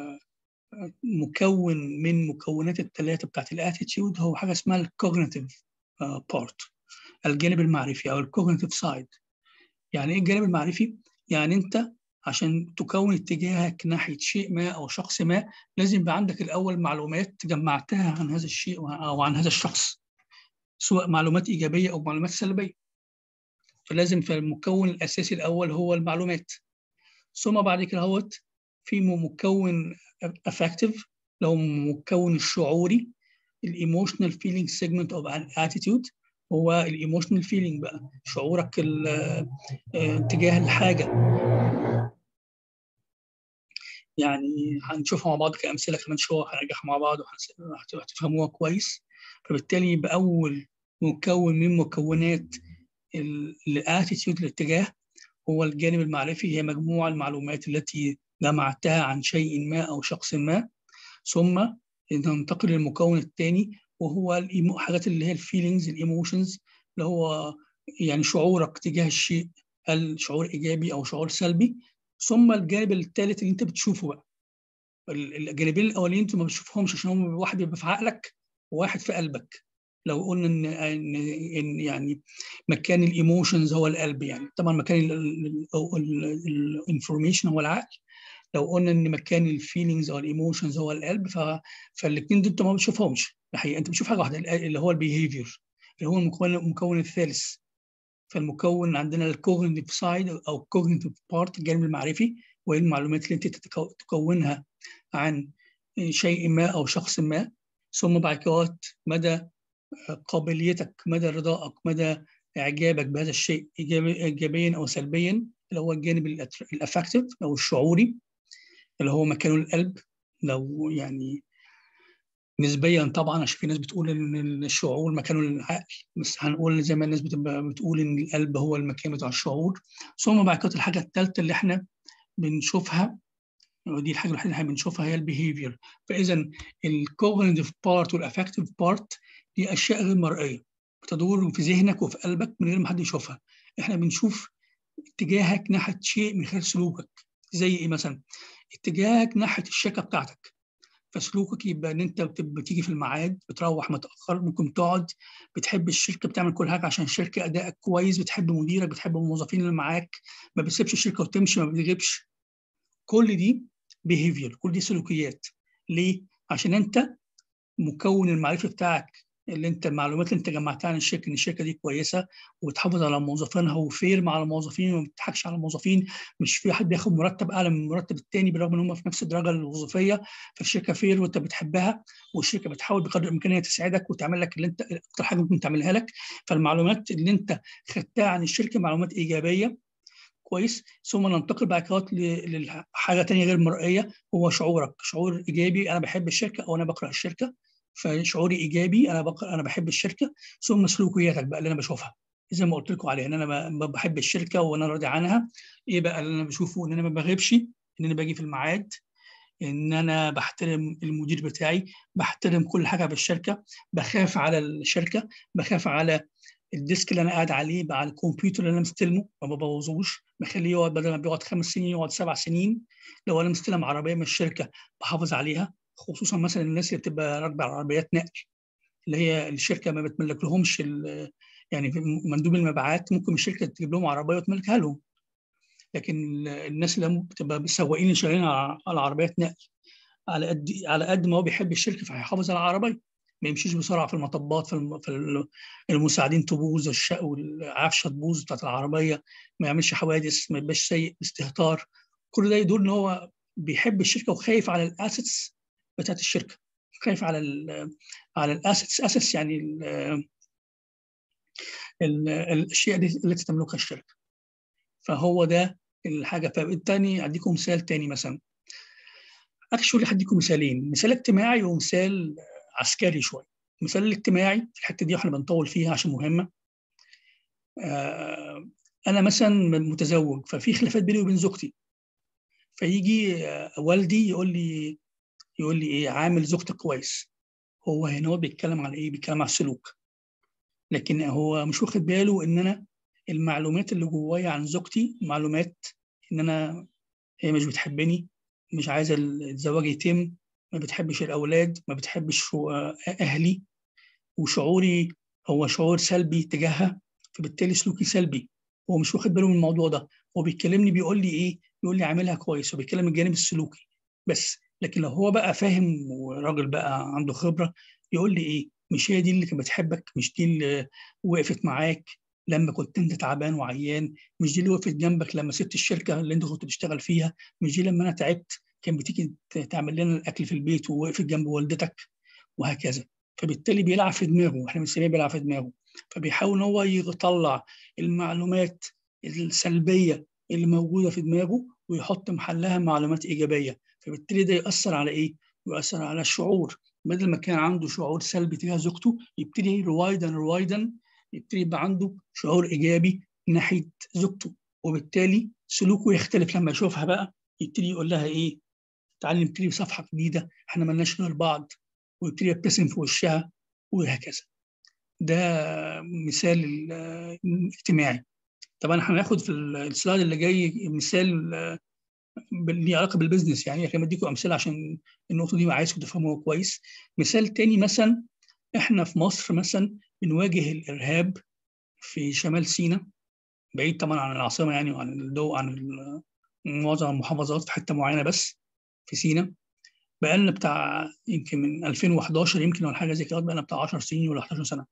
مكون من مكونات الثلاثه بتاعت الاتيتيود هو حاجه اسمها الكوجنيتيف بارت الجانب المعرفي او الكوجنيتيف سايد يعني ايه الجانب المعرفي يعني انت عشان تكون اتجاهك ناحيه شيء ما او شخص ما لازم يبقى عندك الاول معلومات جمعتها عن هذا الشيء او عن هذا الشخص سواء معلومات ايجابيه او معلومات سلبيه فلازم في المكون الاساسي الاول هو المعلومات ثم بعد كده هوت في مكون affective لو مكون الشعوري الايموشنال فيلينج سيجمنت اوف ان اتيتيود هو الايموشنال فيلينج بقى شعورك تجاه الحاجه يعني هنشوفها مع بعض كامثله كمان شويه هنرجعها مع بعض وهتفهموها كويس فبالتالي يبقى اول مكون من مكونات الاتيتيود الاتجاه هو الجانب المعرفي هي مجموعة المعلومات التي جمعتها عن شيء ما أو شخص ما ثم ننتقل للمكون الثاني وهو الحاجات اللي هي الفيلينجز الايموشنز اللي هو يعني شعورك تجاه الشيء هل شعور ايجابي او شعور سلبي ثم الجانب الثالث اللي انت بتشوفه بقى الجانبين الاولين انت ما بتشوفهمش عشان هم واحد بيبقى في عقلك وواحد في قلبك لو قلنا ان ان, إن يعني مكان الايموشنز هو القلب يعني طبعا مكان الانفورميشن هو العقل لو قلنا ان مكان الفيلينجز او الايموشنز هو القلب فالاثنين دول انت ما بتشوفهمش الحقيقه انت بتشوف حاجه واحده اللي هو البيهيفير اللي هو المكون المكون الثالث فالمكون عندنا الكوجنيتيف سايد او الكوجنيتيف بارت الجانب المعرفي وهي المعلومات اللي انت تكونها عن شيء ما او شخص ما ثم بعد كده مدى قابليتك مدى رضائك مدى اعجابك بهذا الشيء ايجابيا او سلبيا اللي هو الجانب الافكتيف او الشعوري اللي هو مكانه القلب لو يعني نسبيا طبعا عشان في ناس بتقول ان الشعور مكانه العقل بس هنقول زي ما الناس بتبقى بتقول ان القلب هو المكان بتاع الشعور ثم بعد كده الحاجه الثالثه اللي احنا بنشوفها ودي الحاجه الوحيده اللي احنا بنشوفها هي البيهيفير فاذا الكوجنيتيف بارت والافكتيف بارت دي اشياء غير مرئيه بتدور في ذهنك وفي قلبك من غير ما حد يشوفها احنا بنشوف اتجاهك ناحيه شيء من خلال سلوكك زي ايه مثلا اتجاهك ناحيه الشركه بتاعتك فسلوكك يبقى ان انت بتيجي في الميعاد بتروح متاخر ممكن تقعد بتحب الشركه بتعمل كل حاجه عشان الشركه ادائك كويس بتحب مديرك بتحب الموظفين اللي معاك ما بتسيبش الشركه وتمشي ما بتغيبش كل دي بيهيفير كل دي سلوكيات ليه؟ عشان انت مكون المعرفي بتاعك اللي انت المعلومات اللي انت جمعتها عن الشركه ان الشركه دي كويسه وبتحافظ على موظفينها وفير مع الموظفين وما بتضحكش على الموظفين مش في حد بياخد مرتب اعلى من المرتب الثاني بالرغم ان هم في نفس الدرجه الوظيفيه فالشركه فير وانت بتحبها والشركه بتحاول بقدر الامكان هي تساعدك وتعمل لك اللي انت اكتر حاجه ممكن تعملها لك فالمعلومات اللي انت خدتها عن الشركه معلومات ايجابيه كويس ثم ننتقل بعد كده لحاجه ثانيه غير مرئيه هو شعورك شعور ايجابي انا بحب الشركه او انا بكره الشركه فشعوري ايجابي انا بق... انا بحب الشركه ثم سلوكياتك بقى اللي انا بشوفها زي ما قلت لكم عليها ان انا بحب الشركه وانا راضي عنها ايه بقى اللي انا بشوفه ان انا ما بغيبش ان انا باجي في الميعاد ان انا بحترم المدير بتاعي بحترم كل حاجه في الشركه بخاف على الشركه بخاف على الديسك اللي انا قاعد عليه على الكمبيوتر اللي انا مستلمه ما ببوظوش بخليه يقعد بدل ما بيقعد خمس سنين يقعد سبع سنين لو انا مستلم عربيه من الشركه بحافظ عليها خصوصا مثلا الناس اللي بتبقى راكبه عربيات نقل اللي هي الشركه ما بتملك لهمش يعني مندوب المبيعات ممكن الشركه تجيب لهم عربيه وتملكها لهم لكن الناس اللي بتبقى السواقين اللي شغالين على عربيات نقل على قد على قد ما هو بيحب الشركه فهيحافظ على العربيه ما يمشيش بسرعه في المطبات في, في المساعدين تبوظ الشق والعفشه تبوظ بتاعت العربيه ما يعملش حوادث ما يبقاش سيء استهتار كل ده يدل ان هو بيحب الشركه وخايف على الاسيتس بتاعت الشركه خايف على ال على الاسيتس اسس يعني ال ال الاشياء دي التي تملكها الشركه فهو ده الحاجه فبالتالي اديكم مثال تاني مثلا اكشولي هديكم مثالين مثال اجتماعي ومثال عسكري شويه المثال الاجتماعي في الحته دي احنا بنطول فيها عشان مهمه آه انا مثلا متزوج ففي خلافات بيني وبين زوجتي فيجي والدي يقول لي يقول لي ايه عامل زوجتك كويس هو هنا هو بيتكلم على ايه بيتكلم على السلوك لكن هو مش واخد باله ان انا المعلومات اللي جوايا عن زوجتي معلومات ان انا هي مش بتحبني مش عايزه الزواج يتم ما بتحبش الاولاد ما بتحبش اهلي وشعوري هو شعور سلبي تجاهها فبالتالي سلوكي سلبي هو مش واخد باله من الموضوع ده هو بيكلمني بيقول لي ايه بيقول لي عاملها كويس وبيتكلم الجانب السلوكي بس لكن لو هو بقى فاهم وراجل بقى عنده خبره يقول لي ايه مش هي دي اللي كانت بتحبك مش دي اللي وقفت معاك لما كنت انت تعبان وعيان مش دي اللي وقفت جنبك لما سبت الشركه اللي انت كنت بتشتغل فيها مش دي لما انا تعبت كان بتيجي تعمل لنا الاكل في البيت ووقفت جنب والدتك وهكذا فبالتالي بيلعب في دماغه احنا بنسميه بيلعب في دماغه فبيحاول ان هو يطلع المعلومات السلبيه اللي موجوده في دماغه ويحط محلها معلومات ايجابيه فبالتالي ده ياثر على ايه؟ يؤثر على الشعور بدل ما كان عنده شعور سلبي تجاه زوجته يبتدي روايدا روايدا يبتدي يبقى عنده شعور ايجابي ناحيه زوجته وبالتالي سلوكه يختلف لما يشوفها بقى يبتدي يقول لها ايه؟ تعالي نبتدي بصفحه جديده احنا مالناش غير بعض ويبتدي يبتسم في وشها وهكذا. ده مثال الاجتماعي طبعا هناخد في السلايد اللي جاي مثال ليه علاقه بالبزنس يعني لكن بديكم امثله عشان النقطه دي عايزكم تفهموها كويس مثال تاني مثلا احنا في مصر مثلا بنواجه الارهاب في شمال سيناء بعيد طبعا عن العاصمه يعني وعن الدو عن معظم المحافظات في حته معينه بس في سيناء بقالنا بتاع يمكن من 2011 يمكن ولا حاجه زي كده بقالنا بتاع 10 سنين ولا 11 سنه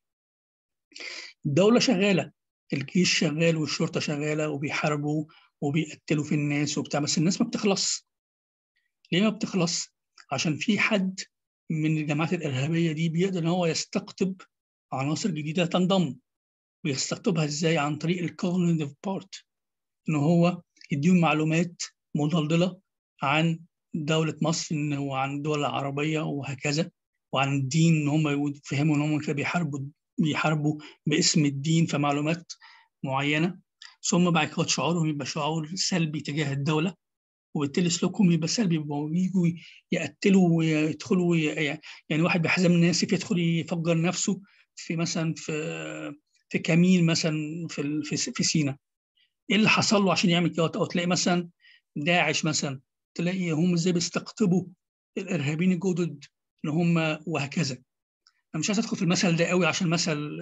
الدوله شغاله الجيش شغال والشرطه شغاله وبيحاربوا وبيقتلوا في الناس وبتاع بس الناس ما بتخلص ليه ما بتخلص عشان في حد من الجماعات الارهابيه دي بيقدر ان هو يستقطب عناصر جديده تنضم ويستقطبها ازاي عن طريق الكوجنيتيف بارت ان هو يديهم معلومات مضلله عن دوله مصر وعن الدول العربيه وهكذا وعن الدين ان هم يفهموا ان هم كده بيحاربوا بيحاربوا باسم الدين في معلومات معينه ثم بعد كده شعورهم يبقى شعور سلبي تجاه الدوله وبالتالي سلوكهم يبقى سلبي يجوا يقتلوا ويدخلوا يعني واحد بحزام الناس يدخل يفجر نفسه في مثلا في في كمين مثلا في في, في سينا ايه اللي حصل له عشان يعمل كده او تلاقي مثلا داعش مثلا تلاقي هم ازاي بيستقطبوا الارهابيين الجدد ان هم وهكذا انا مش عايز ادخل في المثل ده قوي عشان مثل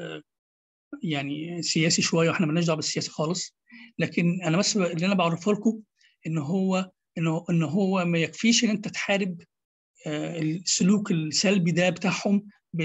يعني سياسي شويه واحنا مالناش دعوه بالسياسه خالص لكن انا بس اللي انا بعرفه لكم ان هو انه ان هو ما يكفيش ان انت تحارب السلوك السلبي ده بتاعهم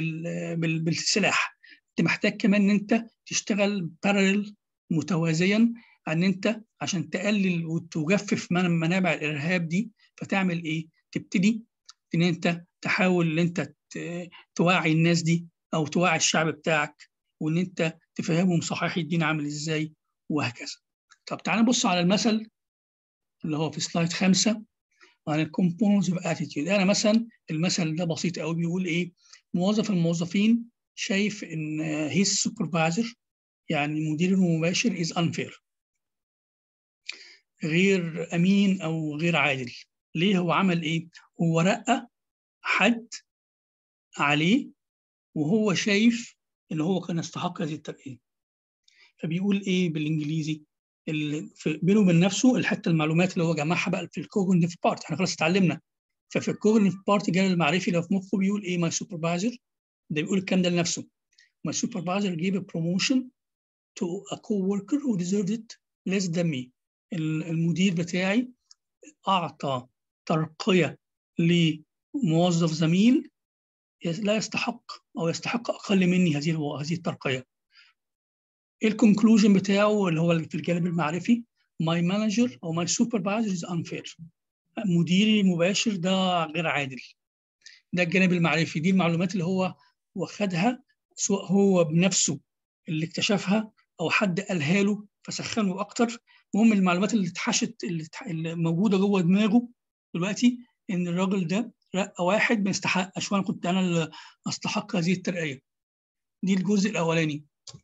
بالسلاح انت محتاج كمان ان انت تشتغل بارل متوازيا ان انت عشان تقلل وتجفف منابع الارهاب دي فتعمل ايه؟ تبتدي ان انت تحاول ان انت توعي الناس دي او توعي الشعب بتاعك وان انت تفهمهم صحيح الدين عامل ازاي وهكذا. طب تعالى نبص على المثل اللي هو في سلايد خمسه عن الكومبوننتس اوف اتيتيود انا مثلا المثل ده بسيط قوي بيقول ايه؟ موظف الموظفين شايف ان هيز سوبرفايزر يعني مدير المباشر از unfair غير امين او غير عادل ليه هو عمل ايه هو رقى حد عليه وهو شايف ان هو كان يستحق هذه الترقيه فبيقول ايه بالانجليزي بينه وبين نفسه الحته المعلومات اللي هو جمعها بقى في الكوجنيتيف بارت احنا خلاص اتعلمنا ففي الكوجنيتيف بارت الجانب المعرفي اللي في مخه بيقول ايه ماي سوبرفايزر ده بيقول الكلام ده لنفسه ماي سوبرفايزر جيب promotion to a co-worker who deserved it less than me المدير بتاعي أعطى ترقية لموظف زميل لا يستحق أو يستحق أقل مني هذه هذه الترقية. الكونكلوجن بتاعه اللي هو في الجانب المعرفي my manager أو my supervisor is unfair. مديري المباشر ده غير عادل. ده الجانب المعرفي دي المعلومات اللي هو واخدها سواء هو بنفسه اللي اكتشفها او حد قالها له فسخنه اكتر المهم المعلومات اللي اتحشت اللي موجوده جوه دماغه دلوقتي ان الراجل ده رقه واحد ما يستحقش وانا كنت انا اللي استحق هذه الترقيه دي الجزء الاولاني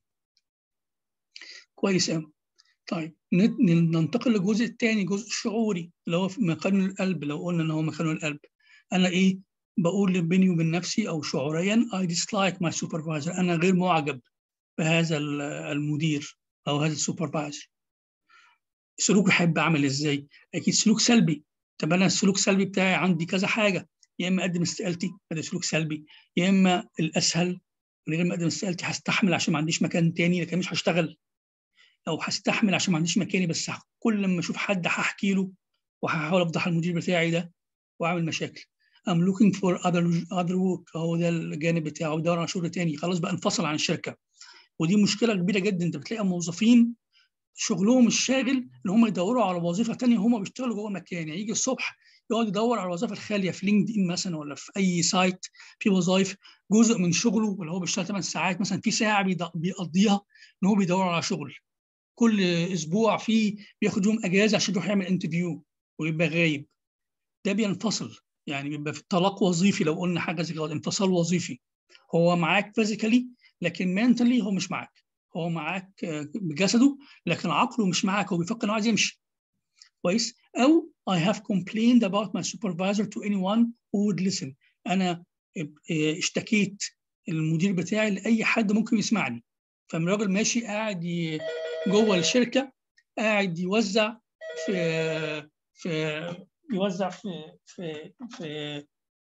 كويس قوي طيب ننتقل للجزء الثاني جزء الشعوري اللي هو في مكان القلب لو قلنا ان هو مكان القلب انا ايه بقول بيني وبين نفسي او شعوريا I dislike my supervisor انا غير معجب بهذا المدير او هذا السوبرفايزر سلوكي احب اعمل ازاي اكيد سلوك سلبي طب انا السلوك السلبي بتاعي عندي كذا حاجه يا اما اقدم استقالتي هذا سلوك سلبي يا اما الاسهل من غير ما اقدم استقالتي هستحمل عشان ما عنديش مكان تاني لكن مش هشتغل او هستحمل عشان ما عنديش مكاني بس كل لما اشوف حد هحكي له وهحاول افضح المدير بتاعي ده واعمل مشاكل I'm looking for other other work هو ده الجانب بتاعه بدور على شغل تاني خلاص بقى انفصل عن الشركه ودي مشكله كبيره جدا انت بتلاقي موظفين شغلهم الشاغل ان هم يدوروا على وظيفه ثانيه هم بيشتغلوا جوه مكان يعني يجي الصبح يقعد يدور على الوظائف الخاليه في لينكد ان مثلا ولا في اي سايت في وظائف جزء من شغله ولا هو بيشتغل 8 ساعات مثلا في ساعه بيقضيها ان هو بيدور على شغل كل اسبوع في بياخد يوم اجازه عشان يروح يعمل انترفيو ويبقى غايب ده بينفصل يعني بيبقى في طلاق وظيفي لو قلنا حاجه زي كده انفصال وظيفي هو معاك فيزيكالي لكن منتلي هو مش معاك هو معاك بجسده لكن عقله مش معاك هو بيفكر انه عايز يمشي كويس او I have complained about my supervisor to anyone who would listen انا اشتكيت المدير بتاعي لاي حد ممكن يسمعني فالراجل ماشي قاعد ي... جوه الشركه قاعد يوزع في في يوزع في في في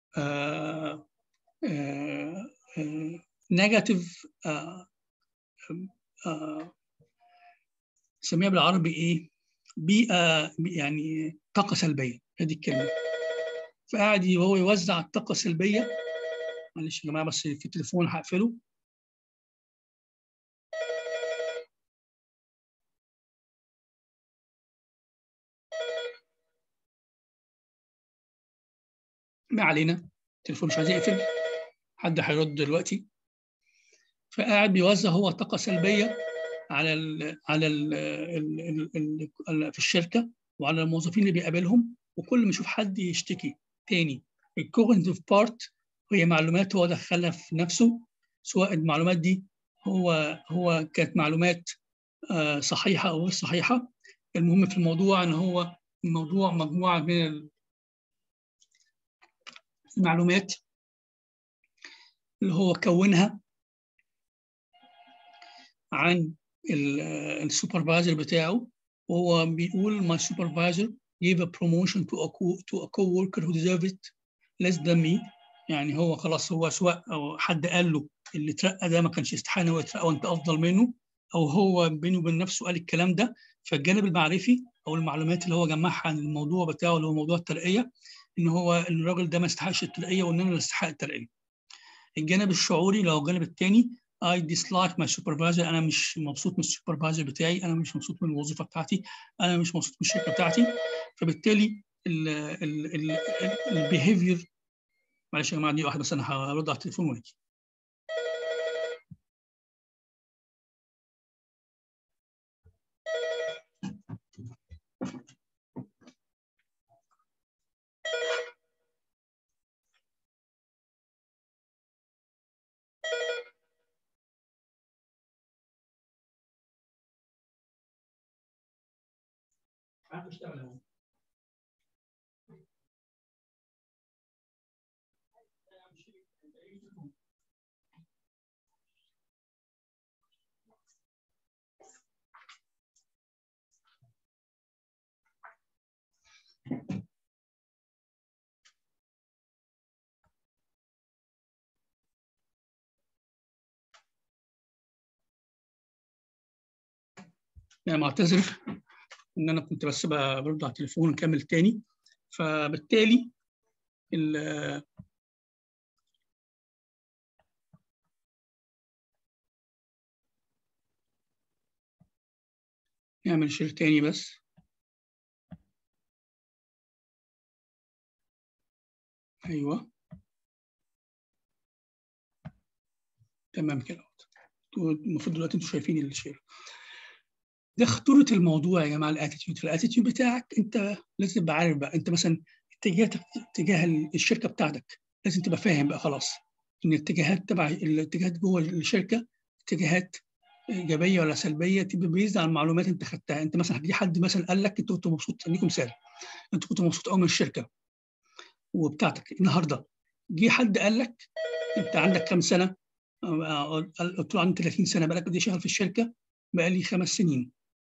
نيجاتيف نسميها بالعربي ايه؟ بيئه يعني طاقه سلبيه هذه الكلمه فقاعد وهو يوزع الطاقه السلبيه معلش يا جماعه بس في التليفون هقفله ما علينا التليفون مش عايز يقفل حد هيرد دلوقتي فقاعد بيوزع هو طاقه سلبيه على ال على ال ال ال في الشركه وعلى الموظفين اللي بيقابلهم وكل ما يشوف حد يشتكي تاني الكوجنتيف بارت هي معلومات هو دخلها في نفسه سواء المعلومات دي هو هو كانت معلومات صحيحه او غير صحيحه المهم في الموضوع ان هو الموضوع مجموعه من المعلومات اللي هو كونها عن السوبرفايزر بتاعه وهو بيقول my supervisor gave a promotion to a co to a co-worker who deserved it less than me يعني هو خلاص هو سواء او حد قال له اللي اترقى ده ما كانش يستحق هو يترقى وانت افضل منه او هو بينه وبين نفسه قال الكلام ده فالجانب المعرفي او المعلومات اللي هو جمعها عن الموضوع بتاعه اللي هو موضوع الترقيه ان هو الراجل ده ما يستحقش الترقيه وان انا اللي استحق الترقيه. الجانب الشعوري اللي هو الجانب الثاني I dislike my supervisor انا مش مبسوط من السوبرفايزر بتاعي انا مش مبسوط من الوظيفه بتاعتي انا مش مبسوط من الشركه بتاعتي فبالتالي البيهيفير معلش يا جماعه دي واحده بس انا هرد على التليفون واجي يعني معتذر ان انا كنت بس برد على التليفون ونكمل تاني فبالتالي ال نعمل شير تاني بس ايوه تمام كده المفروض دلوقتي انتوا شايفين الشير ده خطوره الموضوع يا جماعه الاتيتيود في الاتيتيود بتاعك انت لازم تبقى عارف بقى انت مثلا اتجاهاتك تجاه الشركه بتاعتك لازم تبقى فاهم بقى خلاص ان الاتجاهات تبع الاتجاهات جوه الشركه اتجاهات ايجابيه ولا سلبيه تبقى بيزد على المعلومات انت خدتها انت مثلا هتجي حد مثلا قال لك انت كنت مبسوط اديكم مثال انت كنت مبسوط قوي من الشركه وبتاعتك النهارده جه حد قال لك انت عندك كام سنه قلت له عندي 30 سنه بقالك قد ايه شغال في الشركه بقالي خمس سنين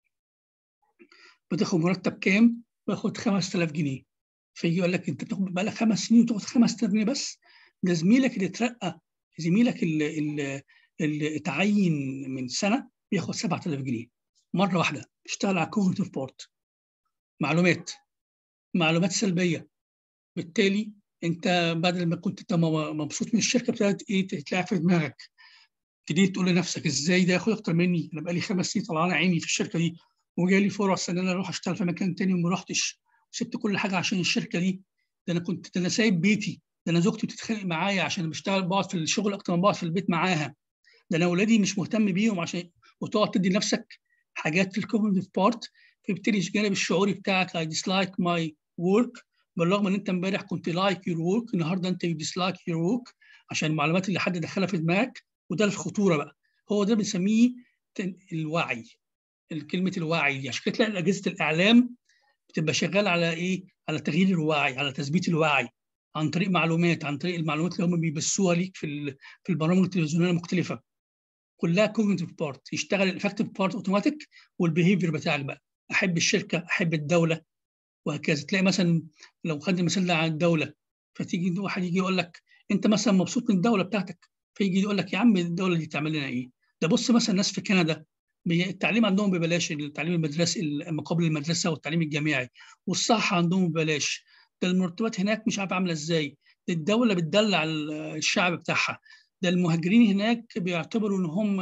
بتاخد مرتب كام؟ باخد 5000 جنيه فيجي يقول لك انت بتاخد بقالك خمس سنين وتاخد 5000 جنيه بس ده زميلك اللي اترقى زميلك اللي, اللي, اللي اتعين من سنه بياخد 7000 جنيه مره واحده اشتغل على كوجنتيف بورت معلومات معلومات سلبيه بالتالي انت بدل ما كنت انت مبسوط من الشركه ابتدت ايه تتلعب في دماغك ابتديت تقول لنفسك ازاي ده ياخد اكتر مني انا بقالي خمس سنين طلعان عيني في الشركه دي وجالي فرص ان انا اروح اشتغل في مكان تاني وما رحتش وسبت كل حاجه عشان الشركه دي ده انا كنت ده انا سايب بيتي ده انا زوجتي بتتخانق معايا عشان بشتغل بقعد في الشغل اكتر ما بقعد في البيت معاها ده انا اولادي مش مهتم بيهم عشان وتقعد تدي لنفسك حاجات في الكوجنيتيف بارت فيبتدي الجانب الشعوري بتاعك اي ديسلايك ماي ورك بالرغم ان انت امبارح كنت لايك يور ورك النهارده انت ديسلايك يور ورك عشان المعلومات اللي حد دخلها في دماغك وده الخطوره بقى هو ده بنسميه الوعي كلمه الوعي دي عشان كده تلاقي اجهزه الاعلام بتبقى شغاله على ايه؟ على تغيير الوعي على تثبيت الوعي عن طريق معلومات عن طريق المعلومات اللي هم بيبثوها ليك في في البرامج التلفزيونيه المختلفه كلها كوجنتيف بارت يشتغل الافكتيف بارت اوتوماتيك والبيهيفير بتاعك بقى احب الشركه احب الدوله وهكذا تلاقي مثلا لو خدنا المثال ده عن الدوله فتيجي واحد يجي يقول لك انت مثلا مبسوط من الدوله بتاعتك فيجي يقول لك يا عم الدوله دي تعمل لنا ايه؟ ده بص مثلا الناس في كندا التعليم عندهم ببلاش التعليم المدرسي مقابل المدرسه والتعليم الجامعي والصحه عندهم ببلاش ده المرتبات هناك مش عارف عامله ازاي ده الدوله بتدلع الشعب بتاعها ده المهاجرين هناك بيعتبروا ان هم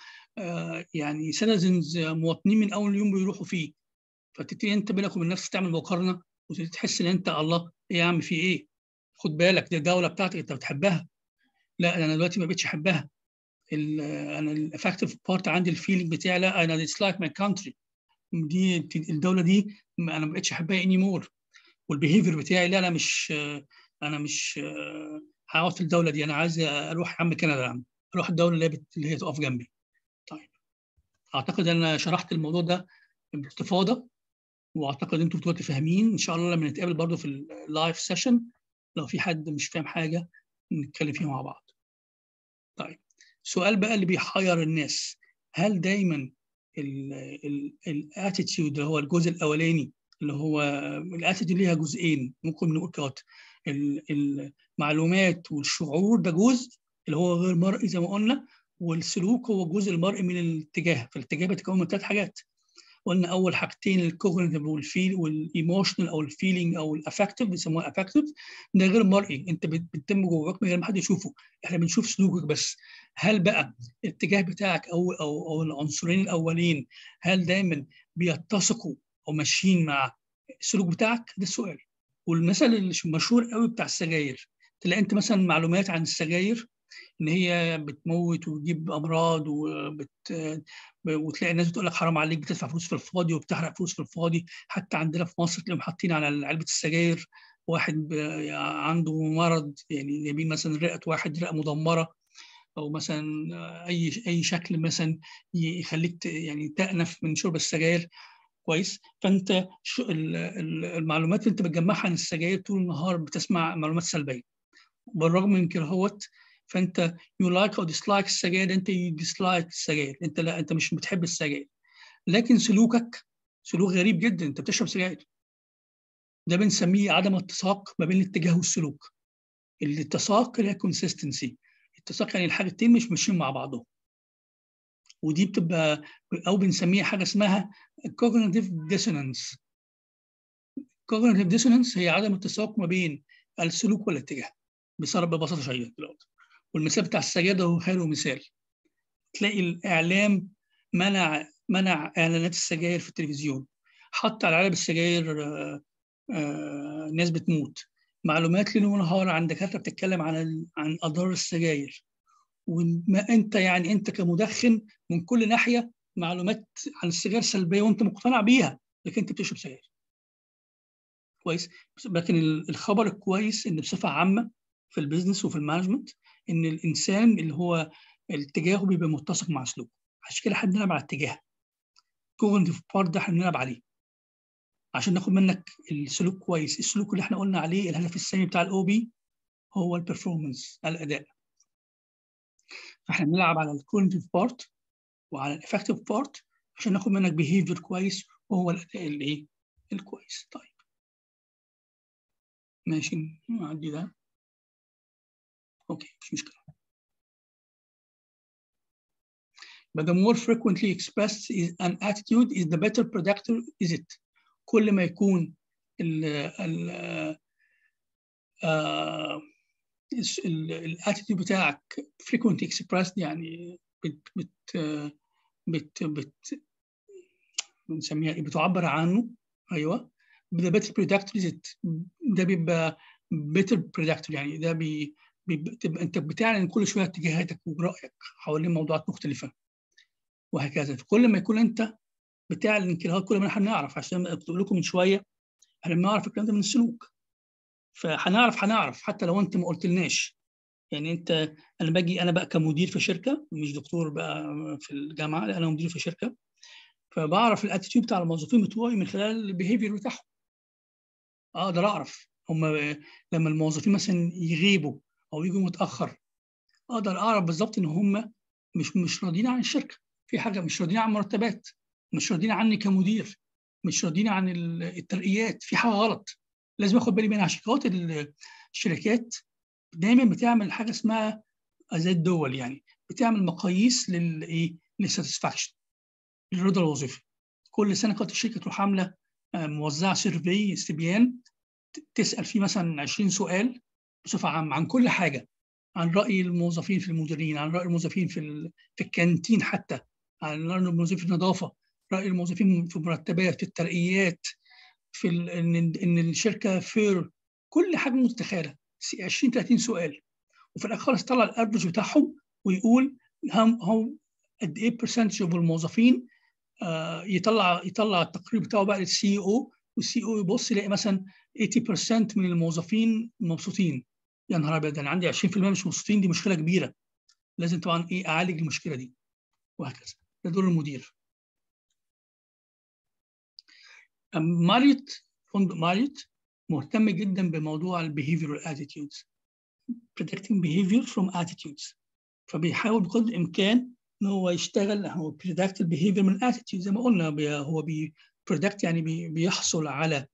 يعني سيتيزنز مواطنين من اول يوم بيروحوا فيه فتبتدي انت بينك وبين نفسك تعمل مقارنه وتحس ان انت الله ايه يا عم في ايه؟ خد بالك دي الدوله بتاعتك انت بتحبها لا انا دلوقتي ما بقتش احبها انا الافكتيف بارت عندي الفيلينج بتاعي لا انا اتس لايك ماي كانتري دي الدوله دي انا ما بقتش احبها اني مور والبيهيفير بتاعي لا انا مش انا مش هقعد في الدوله دي انا عايز اروح يا عم كندا يا عم اروح الدوله اللي هي اللي هي تقف جنبي طيب اعتقد انا شرحت الموضوع ده باستفاضه واعتقد انتم دلوقتي فاهمين ان شاء الله لما نتقابل برضه في اللايف سيشن لو في حد مش فاهم حاجه نتكلم فيها مع بعض طيب سؤال بقى اللي بيحير الناس هل دايما الاتيتيود اللي هو الجزء الاولاني اللي هو الاتيتيود ليها جزئين ممكن نقول كده المعلومات والشعور ده جزء اللي هو غير مرئي زي ما قلنا والسلوك هو الجزء المرئي من الاتجاه فالاتجاه بيتكون من ثلاث حاجات قلنا اول حاجتين الكوجنيتيف والفيل والايموشنال او الفيلينج او الافكتيف بيسموها افكتيف ده غير مرئي انت بتتم جواك من غير ما حد يشوفه احنا بنشوف سلوكك بس هل بقى الاتجاه بتاعك او او او العنصرين الاولين هل دايما بيتسقوا او ماشيين مع السلوك بتاعك ده السؤال والمثل المشهور قوي بتاع السجاير تلاقي انت مثلا معلومات عن السجاير ان هي بتموت وتجيب امراض وبت وتلاقي الناس بتقول لك حرام عليك بتدفع فلوس في الفاضي وبتحرق فلوس في الفاضي حتى عندنا في مصر تلاقيهم حاطين على علبه السجاير واحد عنده مرض يعني جايبين مثلا رئه واحد رئه مدمره او مثلا اي اي شكل مثلا يخليك يعني تأنف من شرب السجاير كويس فانت المعلومات اللي انت بتجمعها عن السجاير طول النهار بتسمع معلومات سلبيه بالرغم من كده هوت فانت يو لايك او ديسلايك السجاير انت يو ديسلايك السجاير انت لا انت مش بتحب السجاير لكن سلوكك سلوك غريب جدا انت بتشرب سجاير ده بنسميه عدم اتساق ما بين الاتجاه والسلوك الاتساق اللي هي كونسيستنسي اتساق يعني الحاجتين مش ماشيين مع بعضهم ودي بتبقى او بنسميها حاجه اسمها cognitive dissonance cognitive dissonance هي عدم التساق ما بين السلوك والاتجاه بصرف ببساطه شديده دلوقتي والمثال بتاع السجاده هو حلو مثال تلاقي الاعلام منع منع اعلانات السجاير في التلفزيون حط على علب السجاير آآ آآ ناس بتموت معلومات ليل ونهار عن دكاتره بتتكلم عن عن اضرار السجاير وما انت يعني انت كمدخن من كل ناحيه معلومات عن السجاير سلبيه وانت مقتنع بيها لكن انت بتشرب سجاير كويس لكن الخبر الكويس ان بصفه عامه في البيزنس وفي المانجمنت ان الانسان اللي هو اتجاهه بيبقى متسق مع سلوكه عشان كده احنا بنلعب على الاتجاه كوجنتيف بارت ده احنا بنلعب عليه عشان ناخد منك السلوك كويس السلوك اللي احنا قلنا عليه الهدف السامي بتاع الاو بي هو البرفورمانس الاداء فاحنا بنلعب على الكوجنتيف بارت وعلى الافكتيف بارت عشان ناخد منك بيهيفير كويس وهو الاداء الايه الكويس طيب ماشي نعدي ده اوكي مش مشكله But the more frequently expressed is an attitude is the better predictor is it. كل ما يكون ال ال الاتيتيود بتاعك frequently expressed يعني بت بت بت بت بنسميها ايه بتعبر عنه ايوه ده better predictor is it ده بيبقى better predictor يعني ده بي بتبقى انت بتعلن كل شويه اتجاهاتك ورايك حوالين موضوعات مختلفه وهكذا فكل ما يكون انت بتعلن كده كل ما احنا نعرف عشان قلت لكم من شويه احنا بنعرف الكلام ده من السلوك فهنعرف هنعرف حتى لو انت ما قلتلناش يعني انت انا باجي انا بقى كمدير في شركه مش دكتور بقى في الجامعه لا انا مدير في شركه فبعرف الاتيتيود بتاع الموظفين بتوعي من خلال البيهيفير بتاعهم اقدر اعرف هم لما الموظفين مثلا يغيبوا او يجوا متاخر اقدر اعرف بالظبط ان هم مش مش راضيين عن الشركه في حاجه مش راضيين عن مرتبات مش راضيين عني كمدير مش راضيين عن الترقيات في حاجه غلط لازم اخد بالي منها عشان خاطر الشركات دايما بتعمل حاجه اسمها زي الدول يعني بتعمل مقاييس للايه للساتسفاكشن للرضا الوظيفي كل سنه كانت الشركه تروح عامله موزعه سيرفي استبيان تسال فيه مثلا 20 سؤال بصفه عامه عن كل حاجه عن راي الموظفين في المديرين عن راي الموظفين في في الكانتين حتى عن راي الموظفين في النظافه راي الموظفين في المرتبات في الترقيات في ان ان الشركه فير كل حاجه متخيله 20 30 سؤال وفي الاخر خالص طلع الافرج بتاعهم ويقول هم هم قد ايه برسنتج من الموظفين آه يطلع يطلع التقرير بتاعه بقى للسي او والسي او يبص يلاقي مثلا 80% من الموظفين مبسوطين يا نهار ابيض انا عندي 20% مش مبسوطين دي مشكله كبيره لازم طبعا ايه اعالج المشكله دي وهكذا ده دور المدير ماريت فندق ماريت مهتم جدا بموضوع البيهيفيرال اتيتيودز predicting behavior from attitudes فبيحاول بقدر الامكان ان هو يشتغل هو predict البيهيفير من attitude زي ما قلنا بي هو بي predict يعني بي بيحصل على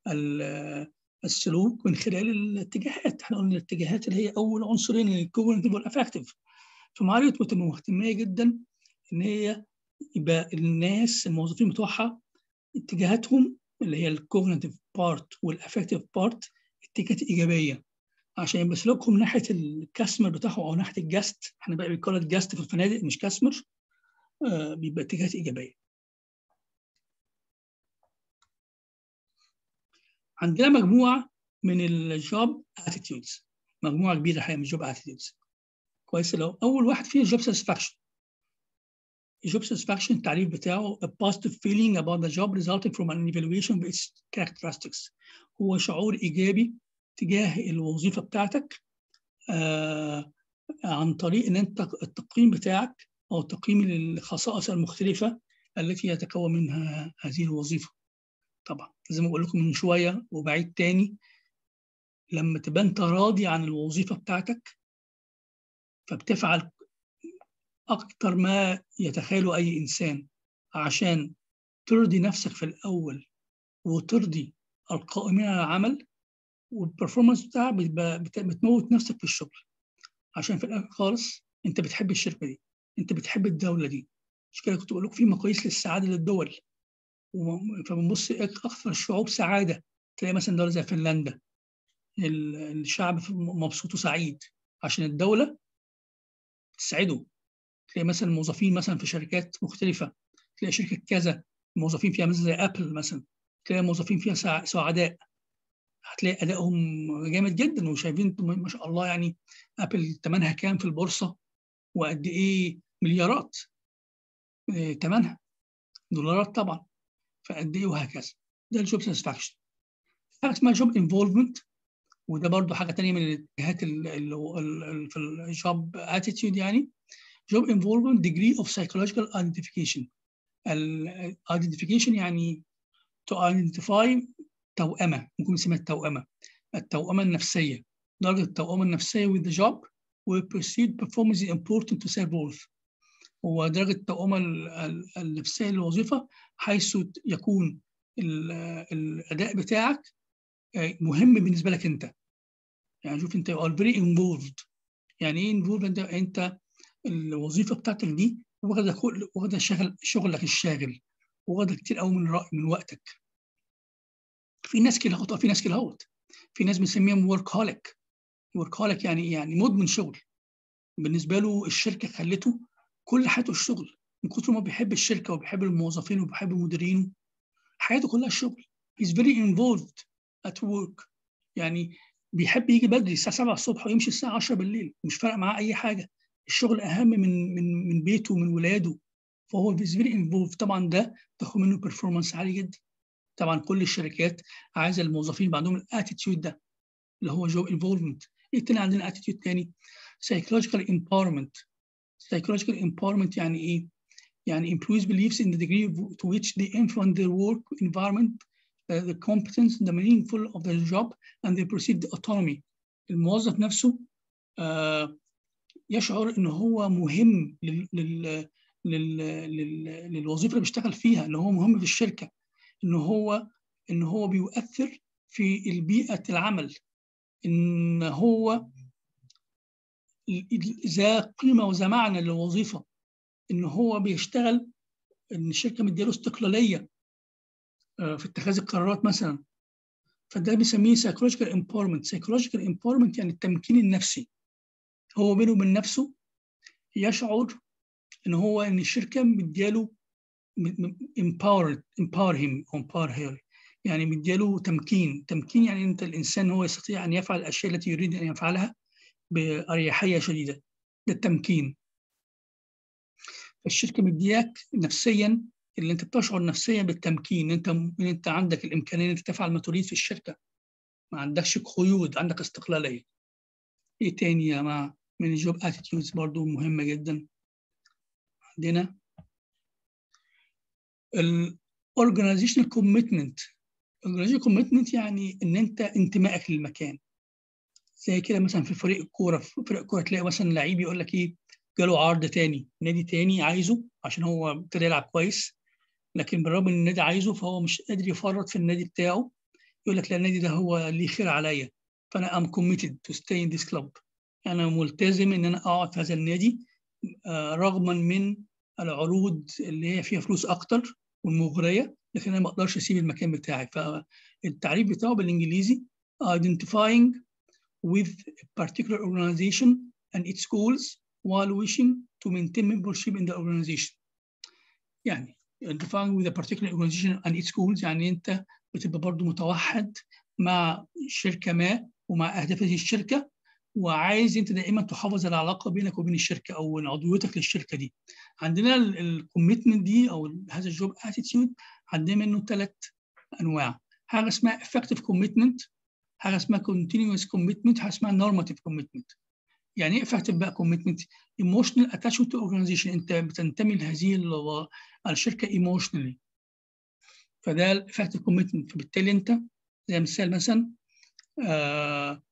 السلوك من خلال الاتجاهات احنا قلنا الاتجاهات اللي هي اول عنصرين الكوجنتيف والافكتيف فماريوت مهتميه جدا ان هي يبقى الناس الموظفين بتوعها اتجاهاتهم اللي هي الكوجنتيف بارت والافكتيف بارت اتجاهات ايجابيه عشان يبقى سلوكهم ناحيه الكاستمر بتاعهم او ناحيه الجاست احنا بقى بنقول جاست في الفنادق مش كاستمر آه بيبقى اتجاهات ايجابيه عندنا مجموعه من الجوب اتيتيودز مجموعه كبيره حقيقه من الجوب اتيتيودز كويس لو اول واحد فيه الجوب ساتسفاكشن الجوب ساتسفاكشن التعريف بتاعه a positive feeling about the job resulting from an evaluation of its characteristics هو شعور ايجابي تجاه الوظيفه بتاعتك آه عن طريق ان انت التقييم بتاعك او تقييم الخصائص المختلفه التي يتكون منها هذه الوظيفه طبعا زي ما بقول لكم من شويه وبعيد تاني لما تبقى انت راضي عن الوظيفه بتاعتك فبتفعل اكتر ما يتخيله اي انسان عشان ترضي نفسك في الاول وترضي القائمين على العمل والبرفورمانس بتاعك بتموت نفسك في الشغل عشان في الاخر خالص انت بتحب الشركه دي انت بتحب الدوله دي مش كده كنت بقول لكم في مقاييس للسعاده للدول فبنبص اكثر الشعوب سعاده تلاقي مثلا دوله زي فنلندا الشعب مبسوط وسعيد عشان الدوله تسعده تلاقي مثلا الموظفين مثلا في شركات مختلفه تلاقي شركه كذا الموظفين فيها مثلا زي ابل مثلا تلاقي الموظفين فيها سعداء هتلاقي ادائهم جامد جدا وشايفين ما شاء الله يعني ابل ثمنها كام في البورصه وقد ايه مليارات ثمنها دولارات طبعا فقد ايه وهكذا ده الجوب ساتسفاكشن حاجه اسمها جوب انفولفمنت وده برضو حاجه ثانيه من الاتجاهات في الجوب اتيتيود يعني job involvement degree of psychological identification ال identification يعني to identify توأمة ممكن نسميها التوأمة التوأمة النفسية درجة التوأمة النفسية with the job و perceived performance is important to self worth هو درجة التوأمة النفسية للوظيفة حيث يكون الأداء بتاعك مهم بالنسبة لك أنت يعني شوف أنت are very involved يعني إيه involved أنت, أنت الوظيفه بتاعتك دي واخده واخده شغل شغلك الشاغل واخده كتير قوي من رأي من وقتك في ناس كده هوت في ناس كده هوت في ناس بنسميهم ورك هوليك ورك هوليك يعني يعني مدمن شغل بالنسبه له الشركه خلته كل حياته الشغل من كتر ما بيحب الشركه وبيحب الموظفين وبيحب مديرينه حياته كلها الشغل he's very involved at work يعني بيحب يجي بدري الساعه 7 الصبح ويمشي الساعه 10 بالليل مش فارق معاه اي حاجه الشغل اهم من من من بيته ومن ولاده فهو فيري انفولف طبعا ده تاخد منه بيرفورمانس عالي جدا طبعا كل الشركات عايزه الموظفين يبقى عندهم الاتيتيود ده اللي هو جو انفولفمنت ايه تاني عندنا اتيتيود تاني psychological empowerment psychological empowerment يعني ايه يعني employees believes in the degree to which they influence their work environment uh, the competence the meaningful of the job and they perceive the autonomy الموظف نفسه uh, يشعر ان هو مهم لل, لل, لل, لل, للوظيفه اللي بيشتغل فيها ان هو مهم في الشركه ان هو ان هو بيؤثر في البيئه العمل ان هو ذا قيمه وذا معنى للوظيفه ان هو بيشتغل ان الشركه مديله استقلاليه في اتخاذ القرارات مثلا فده بيسميه psychological empowerment psychological empowerment يعني التمكين النفسي هو بينه وبين نفسه يشعر ان هو ان الشركه مدياله empower empower him empower her يعني مدياله تمكين تمكين يعني انت الانسان هو يستطيع ان يفعل الاشياء التي يريد ان يفعلها باريحيه شديده ده التمكين فالشركه مدياك نفسيا اللي انت بتشعر نفسيا بالتمكين انت انت عندك الامكانيه ان انت تفعل ما تريد في الشركه ما عندكش قيود عندك استقلاليه ايه تاني يا جماعه من الجوب اتيتيودز برضو مهمه جدا عندنا الاورجنايزيشنال كوميتمنت الاورجنايزيشنال كوميتمنت يعني ان انت انتمائك للمكان زي كده مثلا في فريق الكوره في فريق الكوره تلاقي مثلا لعيب يقول لك ايه جاله عرض تاني نادي تاني عايزه عشان هو ابتدى يلعب كويس لكن بالرغم ان النادي عايزه فهو مش قادر يفرط في النادي بتاعه يقول لك لا النادي ده هو ليه خير عليا فانا ام committed to stay in this club انا ملتزم ان انا اقعد في هذا النادي آه رغما من العروض اللي هي فيها فلوس اكتر والمغريه لكن انا ما اقدرش اسيب المكان بتاعي فالتعريف بتاعه بالانجليزي identifying with a particular organization and its goals while wishing to maintain membership in the organization. يعني identifying with a particular organization and its goals يعني انت بتبقى برضو متوحد مع شركه ما ومع اهداف هذه الشركه وعايز انت دائما تحافظ على العلاقه بينك وبين الشركه او عضويتك للشركه دي. عندنا الكوميتمنت دي او هذا الجوب اتيتيود عندنا منه ثلاث انواع. حاجه اسمها effective commitment حاجه اسمها continuous commitment حاجه اسمها normative commitment. يعني ايه effective بقى commitment؟ emotional attachment to organization انت بتنتمي لهذه الشركه emotionally. فده الافكتيف كوميتمنت فبالتالي انت زي مثال مثلا آآ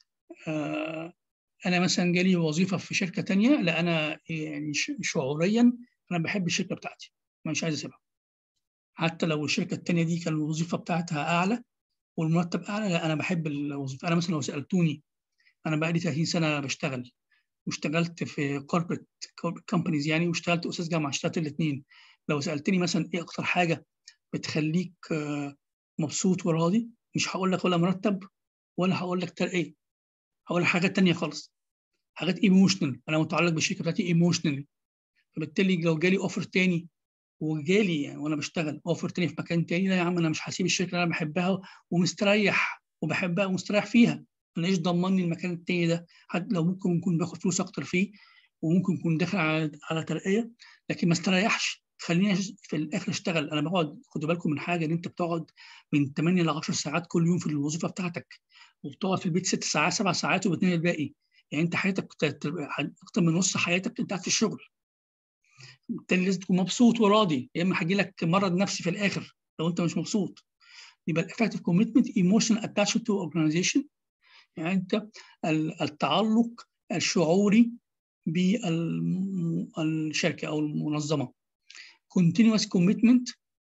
آآ انا مثلا جالي وظيفه في شركه تانية لا انا يعني شعوريا انا بحب الشركه بتاعتي مش عايز اسيبها حتى لو الشركه التانية دي كان الوظيفه بتاعتها اعلى والمرتب اعلى لا انا بحب الوظيفه انا مثلا لو سالتوني انا بقالي 30 سنه بشتغل واشتغلت في كوربريت كومبانيز يعني واشتغلت استاذ جامعه اشتغلت الاثنين لو سالتني مثلا ايه اكتر حاجه بتخليك مبسوط وراضي مش هقول لك ولا مرتب ولا هقول لك ترقيه هقول لك حاجات تانية خالص حاجات ايموشنال انا متعلق بالشركه بتاعتي ايموشنالي فبالتالي لو جالي اوفر تاني وجالي يعني وانا بشتغل اوفر تاني في مكان تاني لا يا عم انا مش هسيب الشركه اللي انا بحبها ومستريح وبحبها ومستريح فيها انا ايش ضمني المكان التاني ده حتى لو ممكن يكون باخد فلوس اكتر فيه وممكن يكون داخل على على ترقيه لكن ما استريحش خليني في الاخر اشتغل انا بقعد خدوا بالكم من حاجه ان انت بتقعد من 8 ل 10 ساعات كل يوم في الوظيفه بتاعتك وبتقعد في البيت 6 ساعات 7 ساعات وبتنام الباقي يعني انت حياتك اكتر من نص حياتك انت قاعد في الشغل بالتالي لازم تكون مبسوط وراضي يا اما هيجي لك مرض نفسي في الاخر لو انت مش مبسوط يبقى الافكتيف كوميتمنت ايموشنال اتاشمنت تو اورجانيزيشن يعني انت التعلق الشعوري بالشركه او المنظمه continuous commitment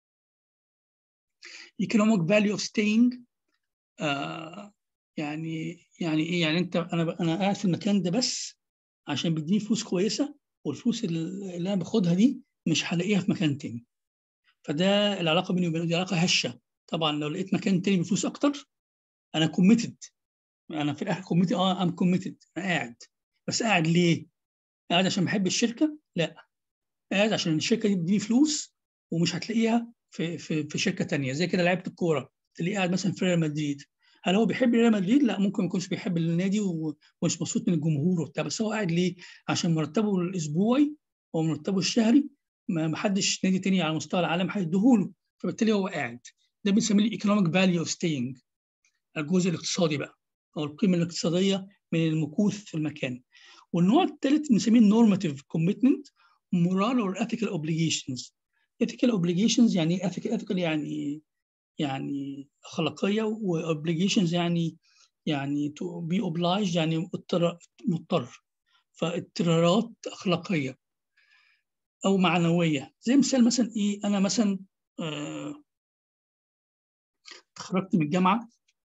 economic value of staying آه يعني يعني ايه يعني انت انا انا قاعد في المكان ده بس عشان بيديني فلوس كويسه والفلوس اللي انا باخدها دي مش هلاقيها في مكان تاني فده العلاقه بيني وبينه دي علاقه هشه طبعا لو لقيت مكان تاني بفلوس اكتر انا كوميتد انا في الاخر كوميتد اه ام كوميتد انا قاعد بس قاعد ليه؟ قاعد عشان بحب الشركه؟ لا قاعد عشان الشركه دي بتديني فلوس ومش هتلاقيها في في في شركه تانية زي كده لعيبه الكوره تلاقيه قاعد مثلا في ريال مدريد هل هو بيحب ريال مدريد؟ لا ممكن ما يكونش بيحب النادي ومش مبسوط من الجمهور وبتاع بس هو قاعد ليه؟ عشان مرتبه الاسبوعي او مرتبه الشهري ما حدش نادي تاني على مستوى العالم هيديهوله فبالتالي هو قاعد ده بنسميه الايكونوميك فاليو اوف ستينج الجزء الاقتصادي بقى او القيمه الاقتصاديه من المكوث في المكان والنوع الثالث بنسميه النورماتيف كوميتمنت moral or ethical obligations ethical obligations يعني ethical ethical يعني يعني اخلاقيه واوبليجيشنز يعني يعني تو بي اوبلايج يعني مضطر مضطر فاضطرارات اخلاقيه او معنويه زي مثال مثلا ايه انا مثلا آه تخرجت من الجامعه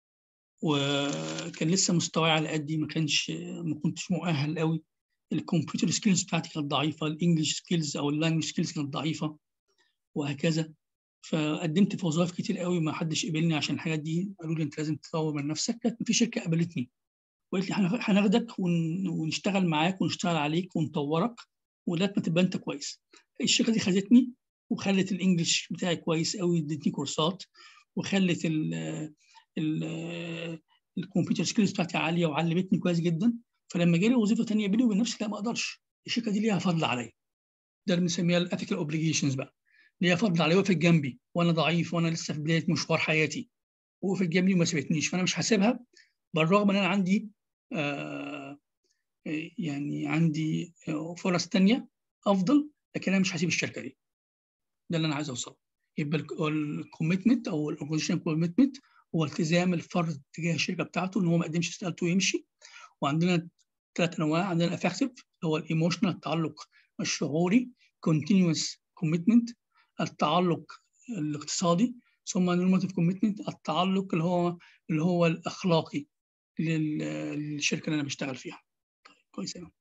وكان لسه مستواي على قدي ما كانش ما كنتش مؤهل قوي الكمبيوتر سكيلز بتاعتي كانت ضعيفه الانجلش سكيلز او اللانجوج سكيلز كانت ضعيفه وهكذا فقدمت في وظائف كتير قوي ما حدش قبلني عشان الحاجات دي قالوا لي انت لازم تطور من نفسك كانت في شركه قبلتني وقالت لي هناخدك ونشتغل معاك ونشتغل عليك ونطورك ولغايه ما تبقى انت كويس الشركه دي خدتني وخلت الانجليش بتاعي كويس قوي ادتني كورسات وخلت ال ال الكمبيوتر سكيلز بتاعتي عاليه وعلمتني كويس جدا فلما جالي وظيفه ثانيه بيني وبين نفسي لا ما اقدرش الشركه دي ليها فضل عليا ده اللي بنسميها الاثيكال اوبليجيشنز بقى ليها فضل عليا وقفت جنبي وانا ضعيف وانا لسه في بدايه مشوار حياتي وقفت جنبي وما سابتنيش فانا مش هسيبها بالرغم ان انا عندي آه يعني عندي فرص ثانيه افضل لكن انا مش هسيب الشركه دي ده اللي انا عايز اوصله يبقى الكوميتمنت او الاورجنيشن كوميتمنت هو التزام الفرد تجاه الشركه بتاعته ان هو ما قدمش استقالته ويمشي وعندنا ثلاث انواع عندنا الافكتيف هو الايموشنال التعلق الشعوري continuous commitment التعلق الاقتصادي ثم النورماتيف كوميتمنت التعلق اللي هو اللي هو الاخلاقي للشركه اللي انا بشتغل فيها كويس قوي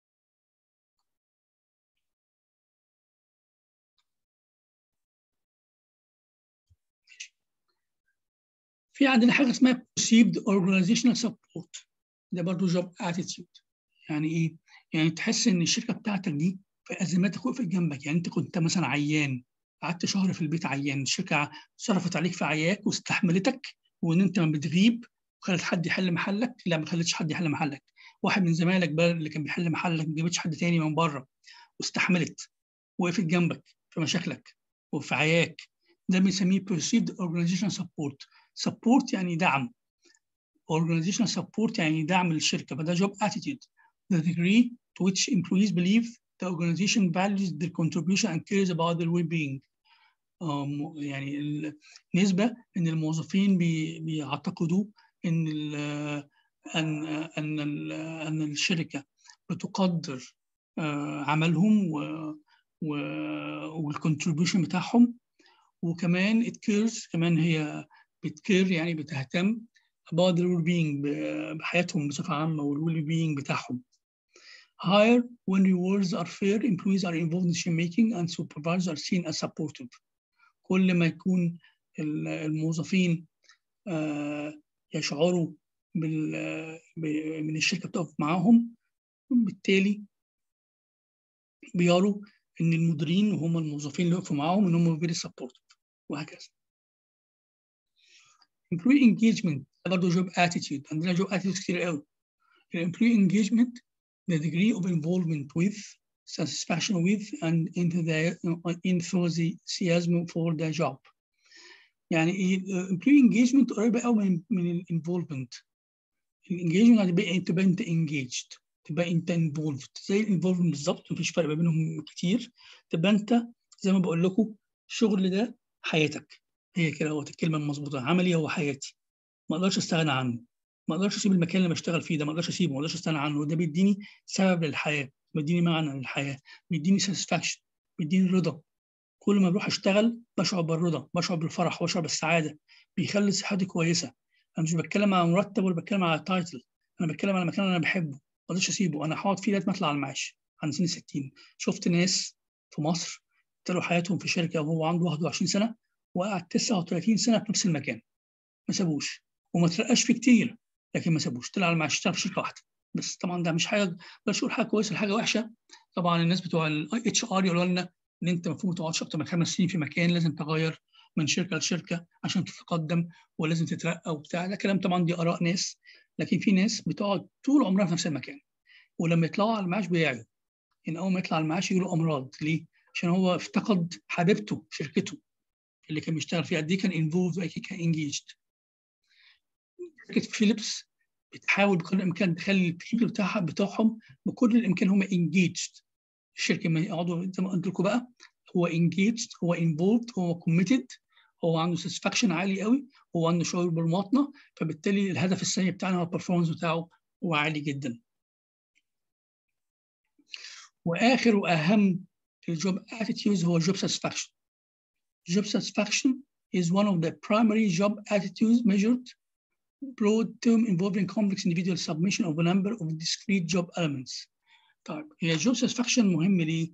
في عندنا حاجه اسمها perceived organizational support ده برضه جوب اتيتيود يعني ايه؟ يعني تحس ان الشركه بتاعتك دي في ازماتك وقفت جنبك يعني انت كنت مثلا عيان قعدت شهر في البيت عيان الشركه صرفت عليك في عياك واستحملتك وان انت ما بتغيب وخلت حد يحل محلك لا ما خلتش حد يحل محلك واحد من زمايلك بقى اللي كان بيحل محلك ما جابتش حد تاني من بره واستحملت وقفت جنبك في مشاكلك وفي عياك ده بنسميه perceived organizational support support يعني دعم organizational support يعني دعم للشركه فده job attitude the degree to which employees believe the organization values their contribution and cares about their well-being um, يعني النسبة إن الموظفين بي بيعتقدوا إن ال أن أن ال أن الشركة بتقدر عملهم و والكونتريبيوشن بتاعهم وكمان it cares كمان هي بتكير يعني بتهتم about their well-being بحياتهم بصفة عامة والويل being بتاعهم. Higher when rewards are fair, employees are involved in decision making and supervisors are seen as supportive. كل ما يكون الموظفين يشعروا من الشركة بتقف معاهم بالتالي بيروا ان المديرين وهم الموظفين اللي وقفوا معاهم ان هم very supportive وهكذا. employee engagement برضه جوب اتيتيود عندنا جوب اتيتيود كتير قوي الامبلوي engagement the degree of involvement with satisfaction with and enthusiasm for the job يعني ايه employee engagement قريبه قوي من من الانفولفمنت الانجيجمنت يعني تبقى تبقى انت engaged تبقى انت involved زي الانفولفمنت بالظبط مفيش فرق ما بينهم كتير تبقى انت زي ما بقول لكم الشغل ده حياتك هي كده هو الكلمه المظبوطه عملي هو حياتي ما اقدرش استغنى عنه ما اقدرش اسيب المكان اللي بشتغل فيه ده ما اقدرش اسيبه ما اقدرش استغنى عنه ده بيديني سبب للحياه بيديني معنى للحياه بيديني ساتسفاكشن بيديني رضا كل ما بروح اشتغل بشعر بالرضا بشعر بالفرح بشعر بالسعاده بيخلي صحتي كويسه انا مش بتكلم على مرتب ولا بتكلم على تايتل انا بتكلم على مكان انا بحبه ما اقدرش اسيبه انا هقعد فيه لغايه ما اطلع على المعاش عند سن 60 شفت ناس في مصر ابتدوا حياتهم في شركه وهو عنده 21 سنه وقعد 39 سنه في نفس المكان ما سابوش وما ترقاش فيه كتير لكن ما سابوش طلع على المعاش اشتغل في شركه واحده بس طبعا ده مش حاجه بلاش اقول حاجه كويسه حاجه وحشه طبعا الناس بتوع الاي اتش ار يقولوا لنا ان انت المفروض ما تقعدش اكتر من خمس سنين في مكان لازم تغير من شركه لشركه عشان تتقدم ولازم تترقى وبتاع ده كلام طبعا دي اراء ناس لكن في ناس بتقعد طول عمرها في نفس المكان ولما يطلعوا على المعاش بيعيوا يعني اول ما يطلع على المعاش يجيله امراض ليه؟ عشان هو افتقد حبيبته شركته اللي كان بيشتغل فيها قد ايه كان انفولد كان انجيجد شركه فيليبس بتحاول بقدر الامكان تخلي البيبل بتاعها بتوعهم بكل الامكان هم انجيجد الشركه ما يقعدوا زي ما قلت لكم بقى هو انجيجد هو انفولد هو كوميتد هو عنده ساتسفاكشن عالي قوي هو عنده شعور بالمواطنه فبالتالي الهدف السامي بتاعنا هو البرفورمانس بتاعه هو عالي جدا واخر واهم الجوب attitudes هو job satisfaction job satisfaction is one of the primary job attitudes measured broad term involving complex individual submission of a number of discrete job elements طيب هي job satisfaction مهم ليه؟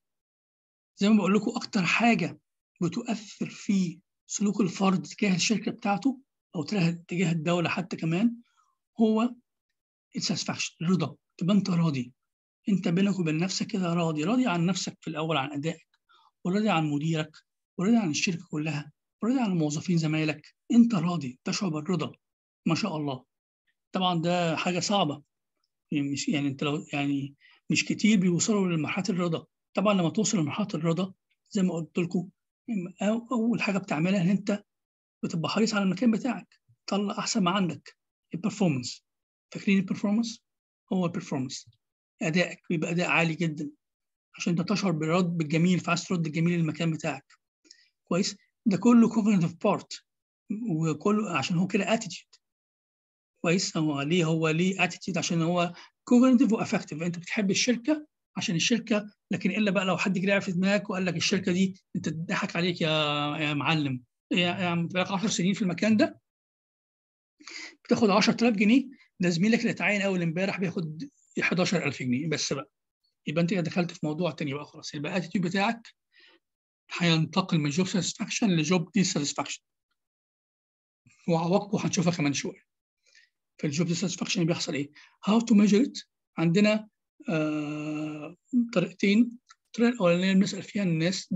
زي ما بقول لكم اكتر حاجه بتؤثر في سلوك الفرد تجاه الشركه بتاعته او تجاه الدوله حتى كمان هو الساتسفاكشن الرضا تبقى انت راضي انت بينك وبين نفسك كده راضي راضي عن نفسك في الاول عن ادائك وراضي عن مديرك وراضي عن الشركه كلها وراضي عن الموظفين زمايلك انت راضي تشعر بالرضا ما شاء الله طبعا ده حاجه صعبه يعني مش يعني انت لو يعني مش كتير بيوصلوا لمرحله الرضا طبعا لما توصل لمرحله الرضا زي ما قلت لكم اول حاجه بتعملها ان انت بتبقى حريص على المكان بتاعك طلع احسن ما عندك البرفورمانس فاكرين البرفورمانس هو البرفورمانس ادائك بيبقى اداء عالي جدا عشان انت تشعر بالرد بالجميل فعايز ترد الجميل للمكان بتاعك كويس ده كله كوجنيتيف بارت وكله عشان هو كده اتيتيود كويس هو ليه هو ليه اتيتيود عشان هو كوجنيتيف وافكتيف انت بتحب الشركه عشان الشركه لكن الا بقى لو حد جه في دماغك وقال لك الشركه دي انت ضحك عليك يا يا معلم يعني بقالك 10 سنين في المكان ده بتاخد 10000 جنيه ده زميلك اللي اتعين اول امبارح بياخد 11000 جنيه بس بقى يبقى انت دخلت في موضوع تاني بقى خلاص يبقى الاتيتيود بتاعك هينتقل من جوب ساتسفاكشن لجوب دي ساتسفاكشن وعواقبه هنشوفها كمان شويه في الجوب دي ساتسفاكشن بيحصل ايه؟ هاو تو ميجر ات عندنا آه طريقتين الطريقه الاولانيه بنسال فيها الناس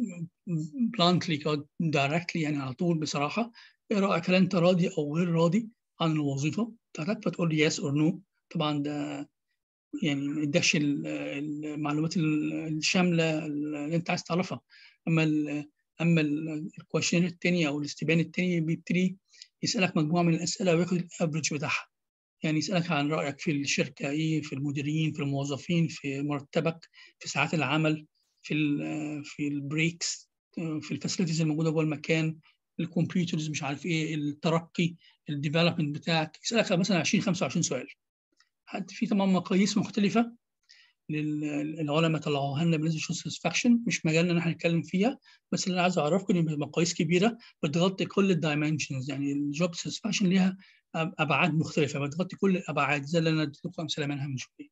بلانتلي او دايركتلي يعني على طول بصراحه ايه رايك هل انت راضي او غير راضي عن الوظيفه بتاعتك فتقول لي يس اور نو طبعا ده يعني ما يدكش المعلومات الشامله اللي انت عايز تعرفها اما ال اما الكويشن الثاني او الاستبيان الثاني بيبتدي يسالك مجموعه من الاسئله وياخد الافرج بتاعها يعني يسالك عن رايك في الشركه ايه في المديرين في الموظفين في مرتبك في ساعات العمل في ال في البريكس في الفاسيلتيز الموجوده جوه المكان الكمبيوترز مش عارف ايه الترقي الديفلوبمنت بتاعك يسالك مثلا 20 25 سؤال حتى في طبعا مقاييس مختلفه العلماء طلعوها لنا بالنسبه للساتسفاكشن مش مجالنا ان احنا نتكلم فيها بس اللي انا عايز اعرفكم ان مقاييس كبيره بتغطي كل الدايمنشنز يعني الجوب ساتسفاكشن ليها ابعاد مختلفه بتغطي كل الابعاد زي اللي انا اديت لكم امثله منها من شويه.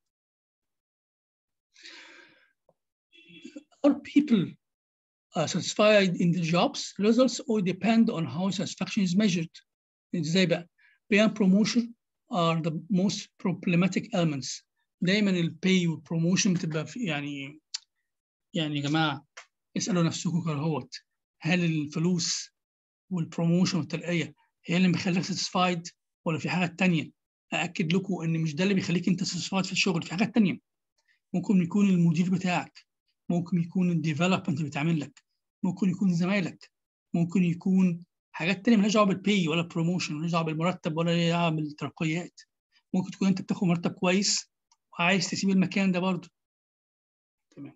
Are people uh, satisfied in the jobs results or depend on how satisfaction is measured? ازاي بقى؟ pay and promotion are the most problematic elements. دايما البي والبروموشن بتبقى في يعني يعني يا جماعه اسالوا نفسكم كده اهوت هل الفلوس والبروموشن والترقيه هي اللي مخليك ساتسفايد ولا في حاجات تانية أأكد لكم إن مش ده اللي بيخليك أنت ساتسفايد في الشغل في حاجات تانية ممكن يكون المدير بتاعك ممكن يكون الديفلوبمنت اللي بيتعمل لك ممكن يكون زمايلك ممكن يكون حاجات تانية مالهاش دعوة بالبي ولا بروموشن مالهاش دعوة بالمرتب ولا ليها دعوة بالترقيات ممكن تكون أنت بتاخد مرتب كويس وعايز تسيب المكان ده برضه تمام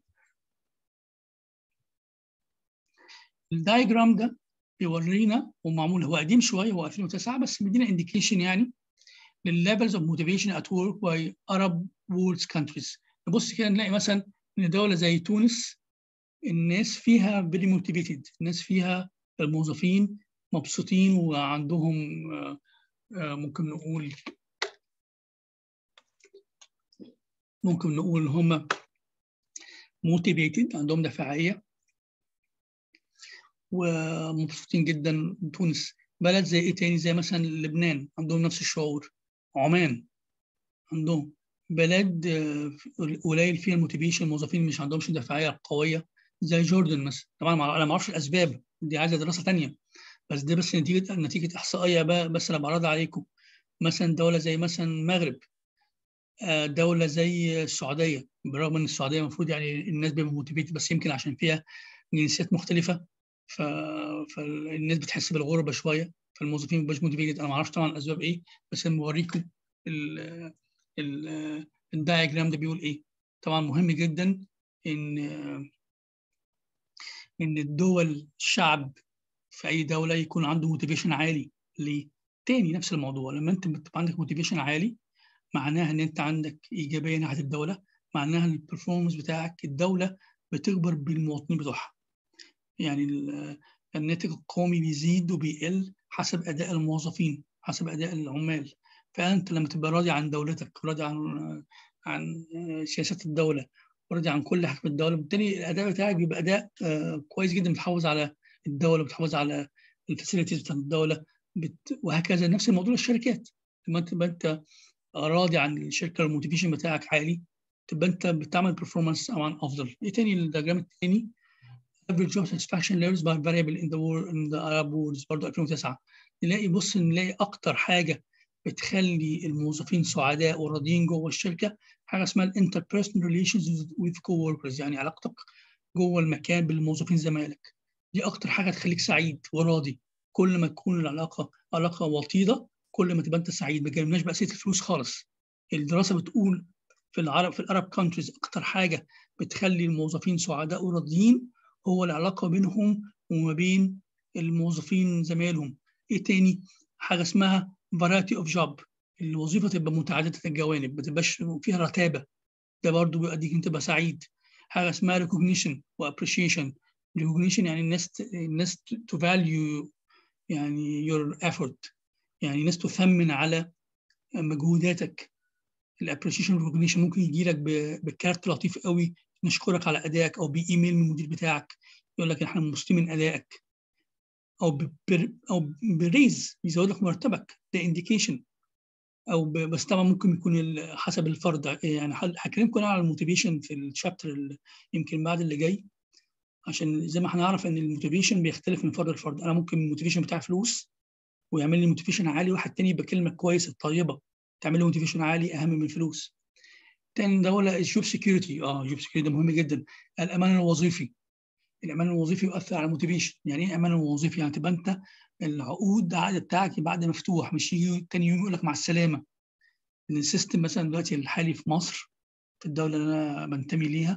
الدايجرام ده بيورينا ومعمول هو قديم شويه هو 2009 بس مدينا انديكيشن يعني للليفلز اوف موتيفيشن ات ورك باي Arab world countries نبص كده نلاقي مثلا ان دوله زي تونس الناس فيها فيري موتيفيتد الناس فيها الموظفين مبسوطين وعندهم ممكن نقول ممكن نقول هم موتيفيتد عندهم دفاعيه ومبسوطين جدا تونس بلد زي ايه تاني زي مثلا لبنان عندهم نفس الشعور عمان عندهم بلد قليل فيها الموتيفيشن الموظفين مش عندهمش دفاعيه قويه زي جوردن مثلا طبعا انا ما اعرفش الاسباب دي عايزه دراسه ثانيه بس ده بس نتيجه نتيجه احصائيه بس انا بعرضها عليكم مثلا دوله زي مثلا المغرب دوله زي السعوديه بالرغم ان السعوديه المفروض يعني الناس بيبقوا موتيفيتد بس يمكن عشان فيها جنسيات مختلفه ف... فالناس بتحس بالغربه شويه فالموظفين مبقاش موتيفيتد انا ما اعرفش طبعا الاسباب ايه بس انا بوريكم ال... ال... الدايجرام ده بيقول ايه طبعا مهم جدا ان ان الدول الشعب في اي دوله يكون عنده موتيفيشن عالي ليه؟ تاني نفس الموضوع لما انت بتبقى عندك موتيفيشن عالي معناها ان انت عندك ايجابيه ناحيه الدوله معناها البرفورمانس بتاعك الدوله بتكبر بالمواطنين بتوعها يعني الناتج القومي بيزيد وبيقل حسب اداء الموظفين حسب اداء العمال فانت لما تبقى راضي عن دولتك راضي عن عن سياسات الدوله راضي عن كل حاجه في الدوله بالتالي الاداء بتاعك بيبقى اداء كويس جدا بتحافظ على الدوله بتحافظ على الفاسيلتيز بتاعت الدوله بت... وهكذا نفس الموضوع للشركات لما انت تبقى انت راضي عن الشركه الموتيفيشن بتاعك عالي تبقى انت بتعمل برفورمانس طبعا افضل ايه تاني الدياجرام التاني average job satisfaction levels by variable in the war in the Arab wars برضه 2009 نلاقي بص نلاقي اكتر حاجه بتخلي الموظفين سعداء وراضيين جوه الشركه حاجه اسمها الانتربيرسونال ريليشنز with coworkers يعني علاقتك جوه المكان بالموظفين زمايلك دي اكتر حاجه تخليك سعيد وراضي كل ما تكون العلاقه علاقه وطيده كل ما تبقى انت سعيد ما جايبناش بقى سيره الفلوس خالص الدراسه بتقول في العرب في الارب كونتريز اكتر حاجه بتخلي الموظفين سعداء وراضيين هو العلاقه بينهم وما بين الموظفين زمايلهم ايه تاني حاجه اسمها variety of job الوظيفه تبقى متعدده الجوانب ما تبقاش فيها رتابه ده برضه بيؤديك انت تبقى سعيد حاجه اسمها recognition وappreciation recognition يعني الناس الناس to value يعني your effort يعني الناس تثمن على مجهوداتك الابريشيشن recognition ممكن يجي لك بكارت لطيف قوي نشكرك على ادائك او بايميل من المدير بتاعك يقول لك احنا مبسوطين من ادائك او ببر او بريز يزود لك مرتبك ده انديكيشن او بس طبعا ممكن يكون حسب الفرد يعني هكلمكم على الموتيفيشن في الشابتر يمكن بعد اللي جاي عشان زي ما هنعرف ان الموتيفيشن بيختلف من فرد لفرد انا ممكن الموتيفيشن بتاع فلوس ويعمل لي موتيفيشن عالي واحد تاني بكلمه كويسه طيبه تعمل لي موتيفيشن عالي اهم من الفلوس تاني دولة الجوب سكيورتي اه جوب سكيورتي ده مهم جدا الامان الوظيفي الامان الوظيفي يؤثر على الموتيفيشن يعني ايه امان الوظيفي يعني تبقى انت العقود العقد بتاعك بعد مفتوح مش يجي تاني يوم يقول لك مع السلامه ان السيستم مثلا دلوقتي الحالي في مصر في الدوله اللي انا بنتمي ليها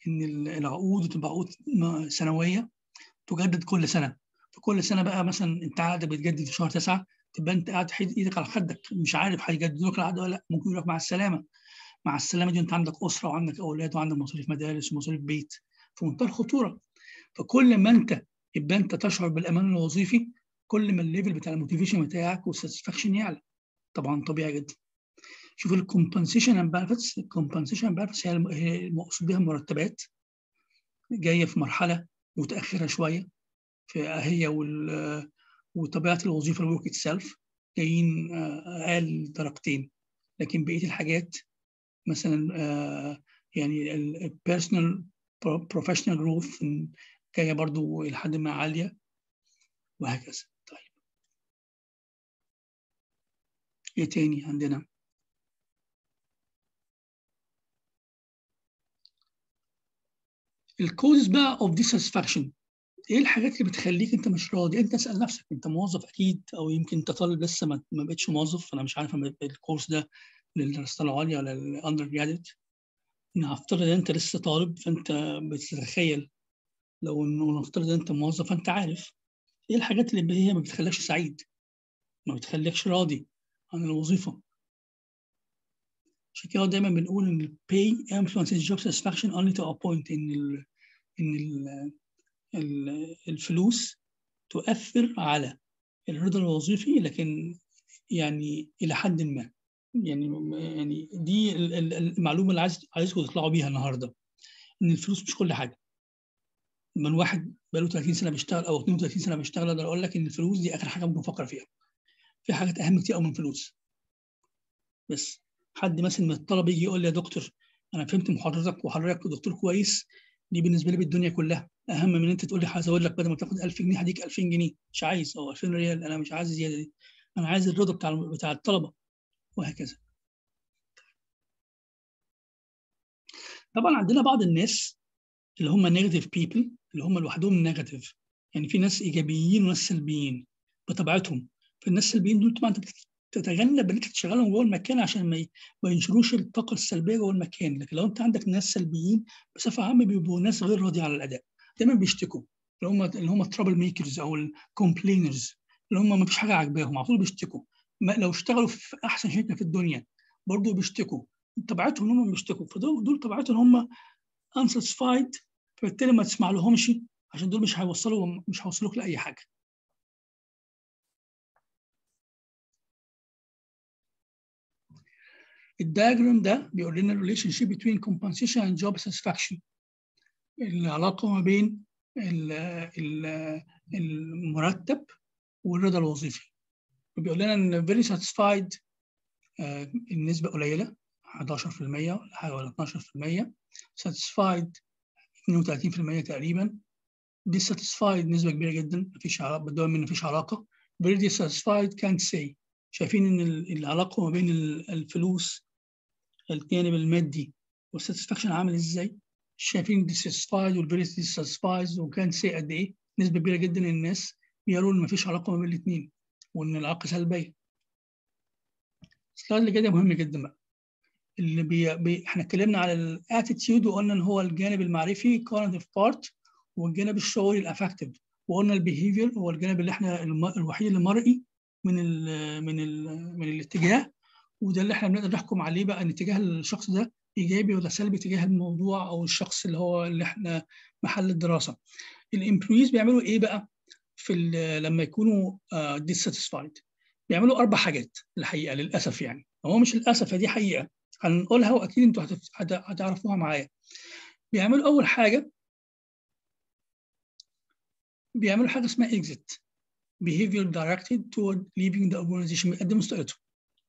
ان العقود تبقى عقود سنويه تجدد كل سنه فكل سنه بقى مثلا انت عقدك بيتجدد في شهر تسعه تبقى انت قاعد حيد ايدك على خدك مش عارف هيجددوا لك العقد ولا لا ممكن يقول لك مع السلامه مع السلامه دي انت عندك اسره وعندك اولاد وعندك مصاريف مدارس ومصاريف بيت في منتهى الخطوره فكل ما انت يبقى انت تشعر بالامان الوظيفي كل ما الليفل بتاع الموتيفيشن بتاعك والساتسفاكشن يعلى طبعا طبيعي جدا شوف الكومبنسيشن اند بنفيتس الكومبنسيشن بنفيتس هي المقصود بها المرتبات جايه في مرحله متاخره شويه في هي وال وطبيعه الوظيفه الورك اتسلف جايين اقل درجتين لكن بقيه الحاجات مثلا يعني البيرسونال بروفيشنال جروث جايه برضو لحد ما عاليه وهكذا طيب ايه تاني عندنا الكوز بقى اوف dissatisfaction ايه الحاجات اللي بتخليك انت مش راضي انت اسال نفسك انت موظف اكيد او يمكن انت طالب لسه ما, ما بقتش موظف انا مش عارف الكورس ده للدراسه العليا ولا الاندر جراديوت نفترض ان انت لسه طالب فانت بتتخيل لو انه نفترض ان انت موظف فانت عارف ايه الحاجات اللي هي ما بتخليكش سعيد ما بتخليكش راضي عن الوظيفه عشان كده دايما بنقول ان pay influences job satisfaction only to a point ان ال ان ال ال الفلوس تؤثر على الرضا الوظيفي لكن يعني الى حد ما يعني يعني دي المعلومه اللي عايز عايزكم تطلعوا بيها النهارده ان الفلوس مش كل حاجه من واحد بقاله 30 سنه بيشتغل او 32 سنه بيشتغل اقدر اقول لك ان الفلوس دي اخر حاجه ممكن افكر فيها في حاجات اهم كتير قوي من الفلوس بس حد مثلا من الطلبه يجي يقول لي يا دكتور انا فهمت محاضرتك وحضرتك دكتور كويس دي بالنسبه لي بالدنيا كلها اهم من انت تقول لي هزود لك بدل ما تاخد 1000 جنيه هديك 2000 جنيه مش عايز او 2000 ريال انا مش عايز الزياده دي انا عايز الرضا بتاع بتاع الطلبه وهكذا طبعا عندنا بعض الناس اللي هم نيجاتيف بيبل اللي هم لوحدهم نيجاتيف يعني في ناس ايجابيين وناس سلبيين بطبيعتهم فالناس السلبيين دول طبعا انت تتجنب ان انت تشغلهم جوه المكان عشان ما ما ينشروش الطاقه السلبيه جوه المكان لكن لو انت عندك ناس سلبيين بصفه عامه بيبقوا ناس غير راضيه على الاداء دايما بيشتكوا اللي هم اللي هم الترابل ميكرز او الكومبلينرز اللي هم ما فيش حاجه عاجباهم على طول بيشتكوا لو اشتغلوا في احسن شركه في الدنيا برضه بيشتكوا طبيعتهم هم بيشتكوا فدول دول طبيعتهم هم unsatisfied فبالتالي ما تسمع لهمش عشان دول مش هيوصلوا مش هيوصلوك لاي حاجه الدياجرام ده بيقول لنا الريليشن شيب بين compensation and job satisfaction العلاقه ما بين المرتب والرضا الوظيفي بيقول لنا ان very satisfied النسبه قليله 11% ولا حاجه ولا 12% satisfied 32% تقريبا dissatisfied نسبه كبيره جدا مفيش علاقه بدون من مفيش علاقه very dissatisfied can't say شايفين ان العلاقه ما بين الفلوس الجانب المادي والساتسفاكشن عامل ازاي شايفين dissatisfied والفيري dissatisfied وكان سي قد ايه نسبه كبيره جدا من الناس بيقولوا ان مفيش علاقه ما بين الاثنين وان العلاقه سلبيه السلايد اللي جاي ده مهم جدا بقى اللي بي... بي... احنا اتكلمنا على الاتيتيود وقلنا ان هو الجانب المعرفي cognitive part والجانب الشعوري الافكتيف وقلنا البيهيفير هو الجانب اللي احنا الم... الوحيد اللي مرئي من ال... من ال... من الاتجاه وده اللي احنا بنقدر نحكم عليه بقى ان اتجاه الشخص ده ايجابي ولا سلبي تجاه الموضوع او الشخص اللي هو اللي احنا محل الدراسه. الامبلويز بيعملوا ايه بقى في لما يكونوا ديساتيسفايد؟ بيعملوا اربع حاجات الحقيقه للاسف يعني هو مش للاسف دي حقيقه هنقولها واكيد انتوا هتعرفوها معايا. بيعملوا اول حاجه بيعملوا حاجه اسمها exit behavior directed toward leaving the organization بيقدموا استقالتهم.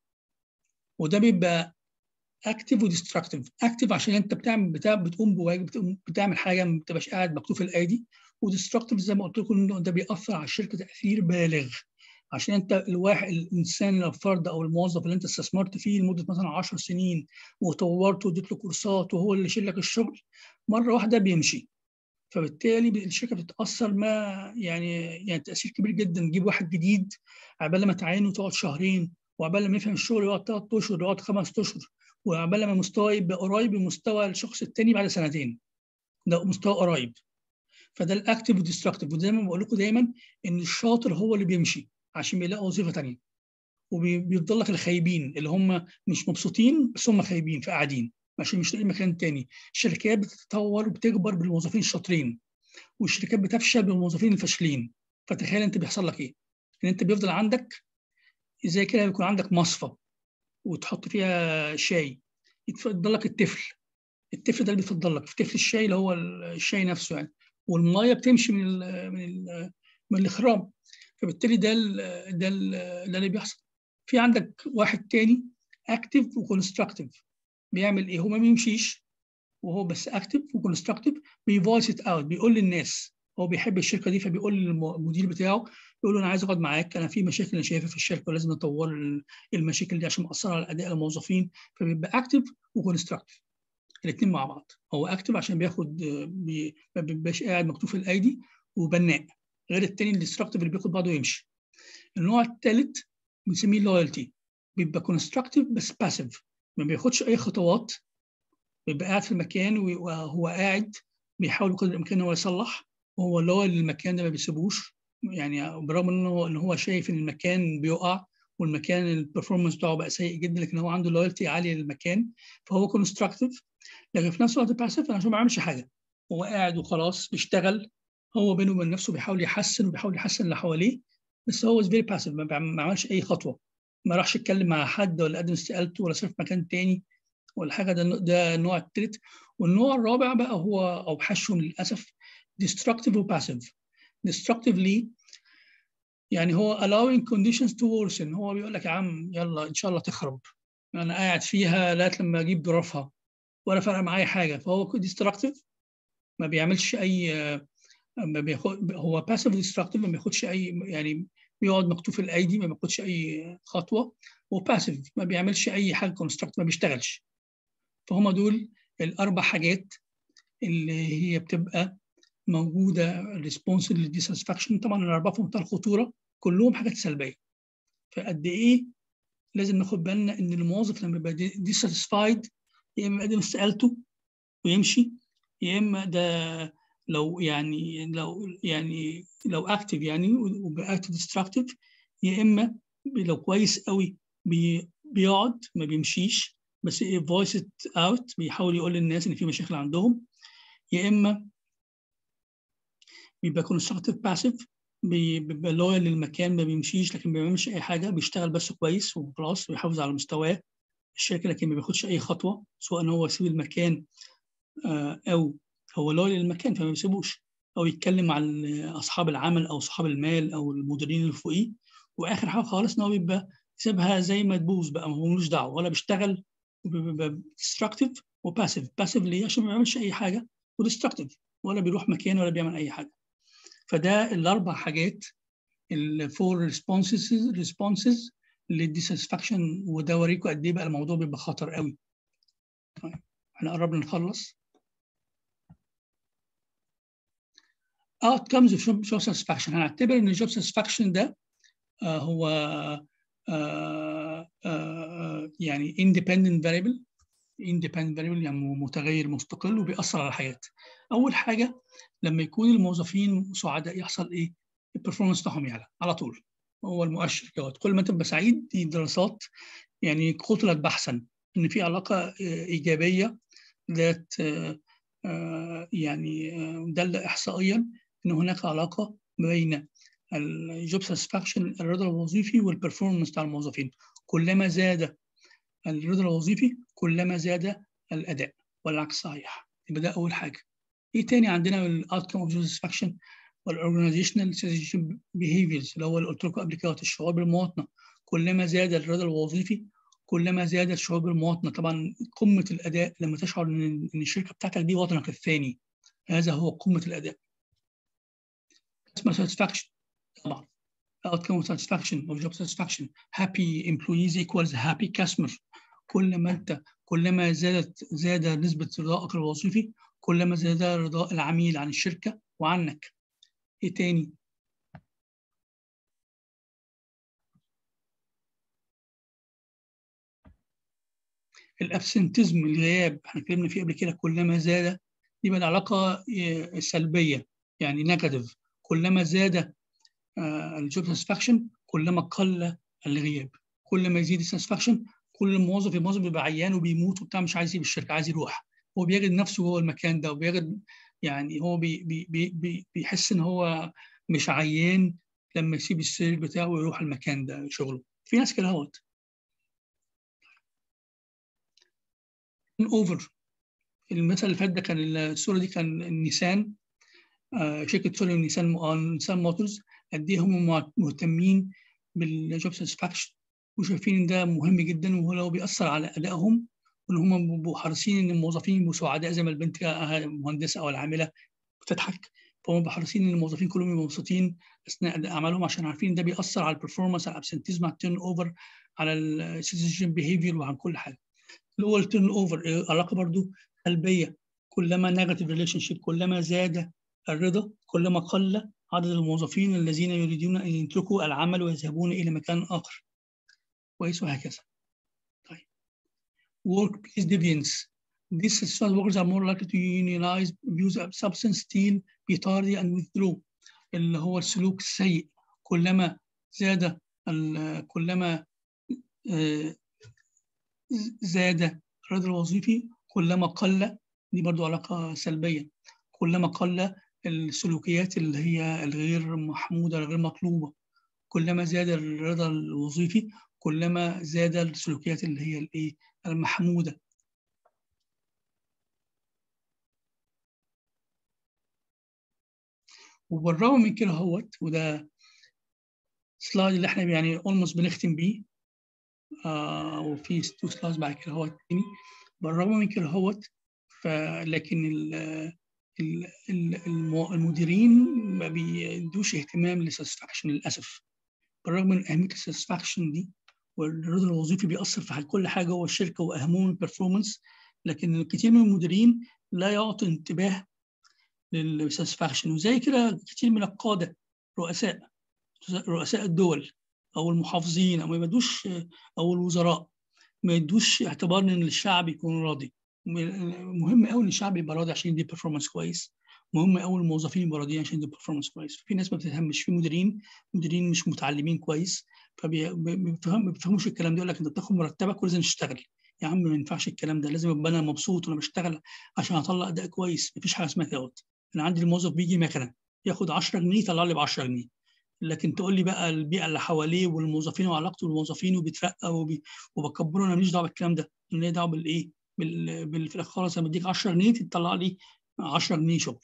وده بيبقى اكتف وديستركتيف اكتف عشان انت بتعمل بتاع بتقوم بواجب بتعمل حاجه ما بتبقاش قاعد مكتوف الايدي وديستركتيف زي ما قلت لكم انه ده بيأثر على الشركه تاثير بالغ عشان انت الواحد الانسان الفرد او الموظف اللي انت استثمرت فيه لمده مثلا 10 سنين وطورته واديت له كورسات وهو اللي شيل لك الشغل مره واحده بيمشي فبالتالي الشركه بتتاثر ما يعني يعني تاثير كبير جدا تجيب واحد جديد عبال ما تعينه تقعد شهرين وعبال ما يفهم الشغل يقعد ثلاث اشهر يقعد خمس اشهر وعبال ما مستواه يبقى قريب من مستوى الشخص الثاني بعد سنتين ده مستوى قريب فده الاكتف والديستركتيف وزي ما بقول لكم دايما ان الشاطر هو اللي بيمشي عشان بيلاقي وظيفه ثانيه وبيفضل لك الخايبين اللي هم مش مبسوطين بس هم خايبين فقاعدين عشان مش لاقيين مكان تاني الشركات بتتطور وبتكبر بالموظفين الشاطرين والشركات بتفشل بالموظفين الفاشلين فتخيل انت بيحصل لك ايه ان انت بيفضل عندك زي كده بيكون عندك مصفى وتحط فيها شاي يتفضل لك التفل التفل ده اللي بيفضل لك في تفل الشاي اللي هو الشاي نفسه يعني والميه بتمشي من ال من ال من الاخرام فبالتالي ده ال ده ال ده اللي بيحصل في عندك واحد تاني اكتف وكونستراكتيف بيعمل ايه هو ما بيمشيش وهو بس اكتف وكونستراكتيف بيفويس ات اوت بيقول للناس هو بيحب الشركه دي فبيقول للمدير بتاعه بيقول له انا عايز اقعد معاك انا في مشاكل انا شايفها في الشركه ولازم نطور المشاكل دي عشان مأثره على اداء الموظفين فبيبقى اكتف وكونستراكتيف الاثنين مع بعض هو اكتف عشان بياخد بي ما بيبقاش قاعد مكتوف الايدي وبناء غير الثاني الديستركتيف اللي بياخد بعضه ويمشي النوع الثالث بنسميه لويالتي بيبقى كونستراكتيف بس باسيف ما بياخدش اي خطوات بيبقى قاعد في المكان وهو قاعد بيحاول بقدر الامكان ان هو يصلح وهو اللي هو المكان ده ما بيسيبوش يعني برغم ان هو ان هو شايف ان المكان بيقع والمكان البرفورمانس بتاعه بقى سيء جدا لكن هو عنده لويالتي عاليه للمكان فهو كونستراكتيف لكن في نفس الوقت باسيف عشان ما بيعملش حاجه هو قاعد وخلاص بيشتغل هو بينه وبين نفسه بيحاول يحسن وبيحاول يحسن اللي حواليه بس هو فيري باسيف ما عملش اي خطوه ما راحش يتكلم مع حد ولا قدم استقالته ولا صرف مكان تاني ولا حاجه ده ده النوع الثالث والنوع الرابع بقى هو اوحشهم للاسف destructive و passive destructively يعني هو allowing conditions to worsen هو بيقول لك يا عم يلا ان شاء الله تخرب انا قاعد فيها لغايه لما اجيب ظروفها ولا فارقه معايا حاجه فهو destructive ما بيعملش اي ما بياخد هو passive destructive ما بياخدش اي يعني بيقعد مكتوف الايدي ما بياخدش اي خطوه وباسيف ما بيعملش اي حاجه كونستراكت ما بيشتغلش فهم دول الاربع حاجات اللي هي بتبقى موجوده ريسبونس للديساتسفاكشن طبعا الاربعه في منتهى الخطوره كلهم حاجات سلبيه فقد ايه لازم ناخد بالنا ان الموظف لما يبقى ديساتسفايد يا اما يقدم استقالته ويمشي يا اما ده لو يعني لو يعني لو اكتف يعني وباكتف ديستراكتيف يا اما لو كويس قوي بي بيقعد ما بيمشيش بس فويس اوت بيحاول يقول للناس ان في مشاكل عندهم يا اما بيبقى كونستراكتيف باسيف بيبقى لويال للمكان ما بيمشيش لكن ما بيعملش اي حاجه بيشتغل بس كويس وخلاص بيحافظ على مستواه الشركه لكن ما بياخدش اي خطوه سواء هو يسيب المكان او هو لويال للمكان فما بيسيبوش او يتكلم مع اصحاب العمل او اصحاب المال او المديرين اللي فوقيه واخر حاجه خالص ان هو بيبقى سيبها زي ما تبوظ بقى هو ملوش دعوه ولا بيشتغل وبيبقى ديستركتيف وباسيف باسيف ليه عشان ما بيعملش اي حاجه وديستركتيف ولا بيروح مكان ولا بيعمل اي حاجه فده الاربع حاجات الفور ريسبونسز ريسبونسز للديساتسفاكشن وده اوريكم قد ايه بقى الموضوع بيبقى خطر قوي طيب احنا قربنا نخلص outcomes of job satisfaction هنعتبر ان الجوب satisfaction ده آه هو آه آه يعني independent variable independent variable يعني متغير مستقل وبيأثر على الحياة أول حاجة لما يكون الموظفين سعداء يحصل إيه؟ البرفورمانس بتاعهم يعلى على طول هو المؤشر دوت كل ما تبقى سعيد دي دراسات يعني قتلت بحثا إن في علاقة إيجابية ذات يعني دل إحصائيا إن هناك علاقة بين الجوب ساتسفاكشن الرضا الوظيفي والبرفورمانس بتاع الموظفين كلما زاد الرضا الوظيفي كلما زاد الاداء والعكس صحيح يبقى ده اول حاجه ايه تاني عندنا الاوتكم اوف ساتسفاكشن والاورجنايزيشنال بيهيفيرز اللي هو اللي قلت لكم قبل كده الشعور بالمواطنه كلما زاد الرضا الوظيفي كلما زاد الشعور بالمواطنه طبعا قمه الاداء لما تشعر ان الشركه بتاعتك دي وطنك الثاني هذا هو قمه الاداء اسمها satisfaction طبعا outcome of satisfaction of job satisfaction happy employees equals happy customer كل ما انت كلما زادت زاد نسبة رضائك الوظيفي كلما زاد رضاء العميل عن الشركة وعنك ايه تاني الابسنتزم الغياب احنا اتكلمنا فيه قبل كده كلما زاد دي بقى علاقة سلبية يعني نيجاتيف كلما زاد الجوب ساتسفاكشن كلما قل الغياب كل ما يزيد الساتسفاكشن كل الموظف الموظف بيبقى عيان وبيموت وبتاع مش عايز يسيب الشركه عايز يروح هو بيجد نفسه جوه المكان ده وبيجد يعني هو بي بي بي بي بيحس ان هو مش عيان لما يسيب السرير بتاعه ويروح المكان ده شغله في ناس كده اهوت اوفر المثل اللي فات ده كان الصوره دي كان النيسان آه شركه سوري نيسان نيسان موتورز قد ايه هم مهتمين بالجوب ساتسفاكشن وشايفين ان ده مهم جدا وهو بيأثر على ادائهم وان هم بيبقوا حريصين ان الموظفين يبقوا سعداء زي ما البنت المهندسه او العامله بتضحك فهم بيبقوا حريصين ان الموظفين كلهم يبقوا مبسوطين اثناء اداء اعمالهم عشان عارفين ده بيأثر على البرفورمانس على الابسنتيزم على التيرن اوفر على السيتيزن بيهيفير وعن كل حاجه اللي هو التيرن اوفر علاقه برضو سلبيه كلما نيجاتيف ريليشن شيب كلما زاد الرضا كلما قل عدد الموظفين الذين يريدون ان يتركوا العمل ويذهبون الى مكان اخر كويس وهكذا طيب workplace deviance These such workers are more likely to unionize, abuse of substance, steal, be tardy, and withdraw. اللي هو السلوك السيء كلما زاد كلما زاد الرضا الوظيفي كلما قل دي برضو علاقة سلبية كلما قل السلوكيات اللي هي الغير محمودة الغير مطلوبة كلما زاد الرضا الوظيفي كلما زاد السلوكيات اللي هي الايه المحموده وبالرغم من كده هوت وده سلايد اللي احنا يعني اولموست بنختم بيه آه وفي تو سلايدز بعد كده هوت تاني بالرغم من كده هوت فلكن ال ال المديرين ما بيدوش اهتمام للساتسفاكشن للاسف بالرغم من اهميه الساتسفاكشن دي والرضا الوظيفي بيأثر في كل حاجه جوه الشركه واهمهم البرفورمانس لكن كتير من المديرين لا يعطي انتباه للساتسفاكشن وزي كده كتير من القاده رؤساء رؤساء الدول او المحافظين او ما يدوش او الوزراء ما يدوش اعتبار ان الشعب يكون راضي مهم قوي ان الشعب يبقى راضي عشان يدي برفورمانس كويس مهم قوي الموظفين يبقوا راضيين عشان يدوا performance كويس في ناس ما بتفهمش في مديرين مديرين مش متعلمين كويس فما بيفهموش الكلام ده يقول لك انت بتاخد مرتبك ولازم تشتغل يا عم ما ينفعش الكلام ده لازم ابقى انا مبسوط وانا بشتغل عشان اطلع اداء كويس مفيش حاجه اسمها كده انا عندي الموظف بيجي مكنه ياخد 10 جنيه يطلع لي ب 10 جنيه لكن تقول لي بقى البيئه اللي حواليه والموظفين وعلاقته بالموظفين وبيترقى وبي... وبكبره انا ماليش دعوه بالكلام ده انا ليا دعوه بالايه؟ بال... بال... في الاخر خالص لما اديك 10 جنيه تطلع لي 10 جنيه شغل.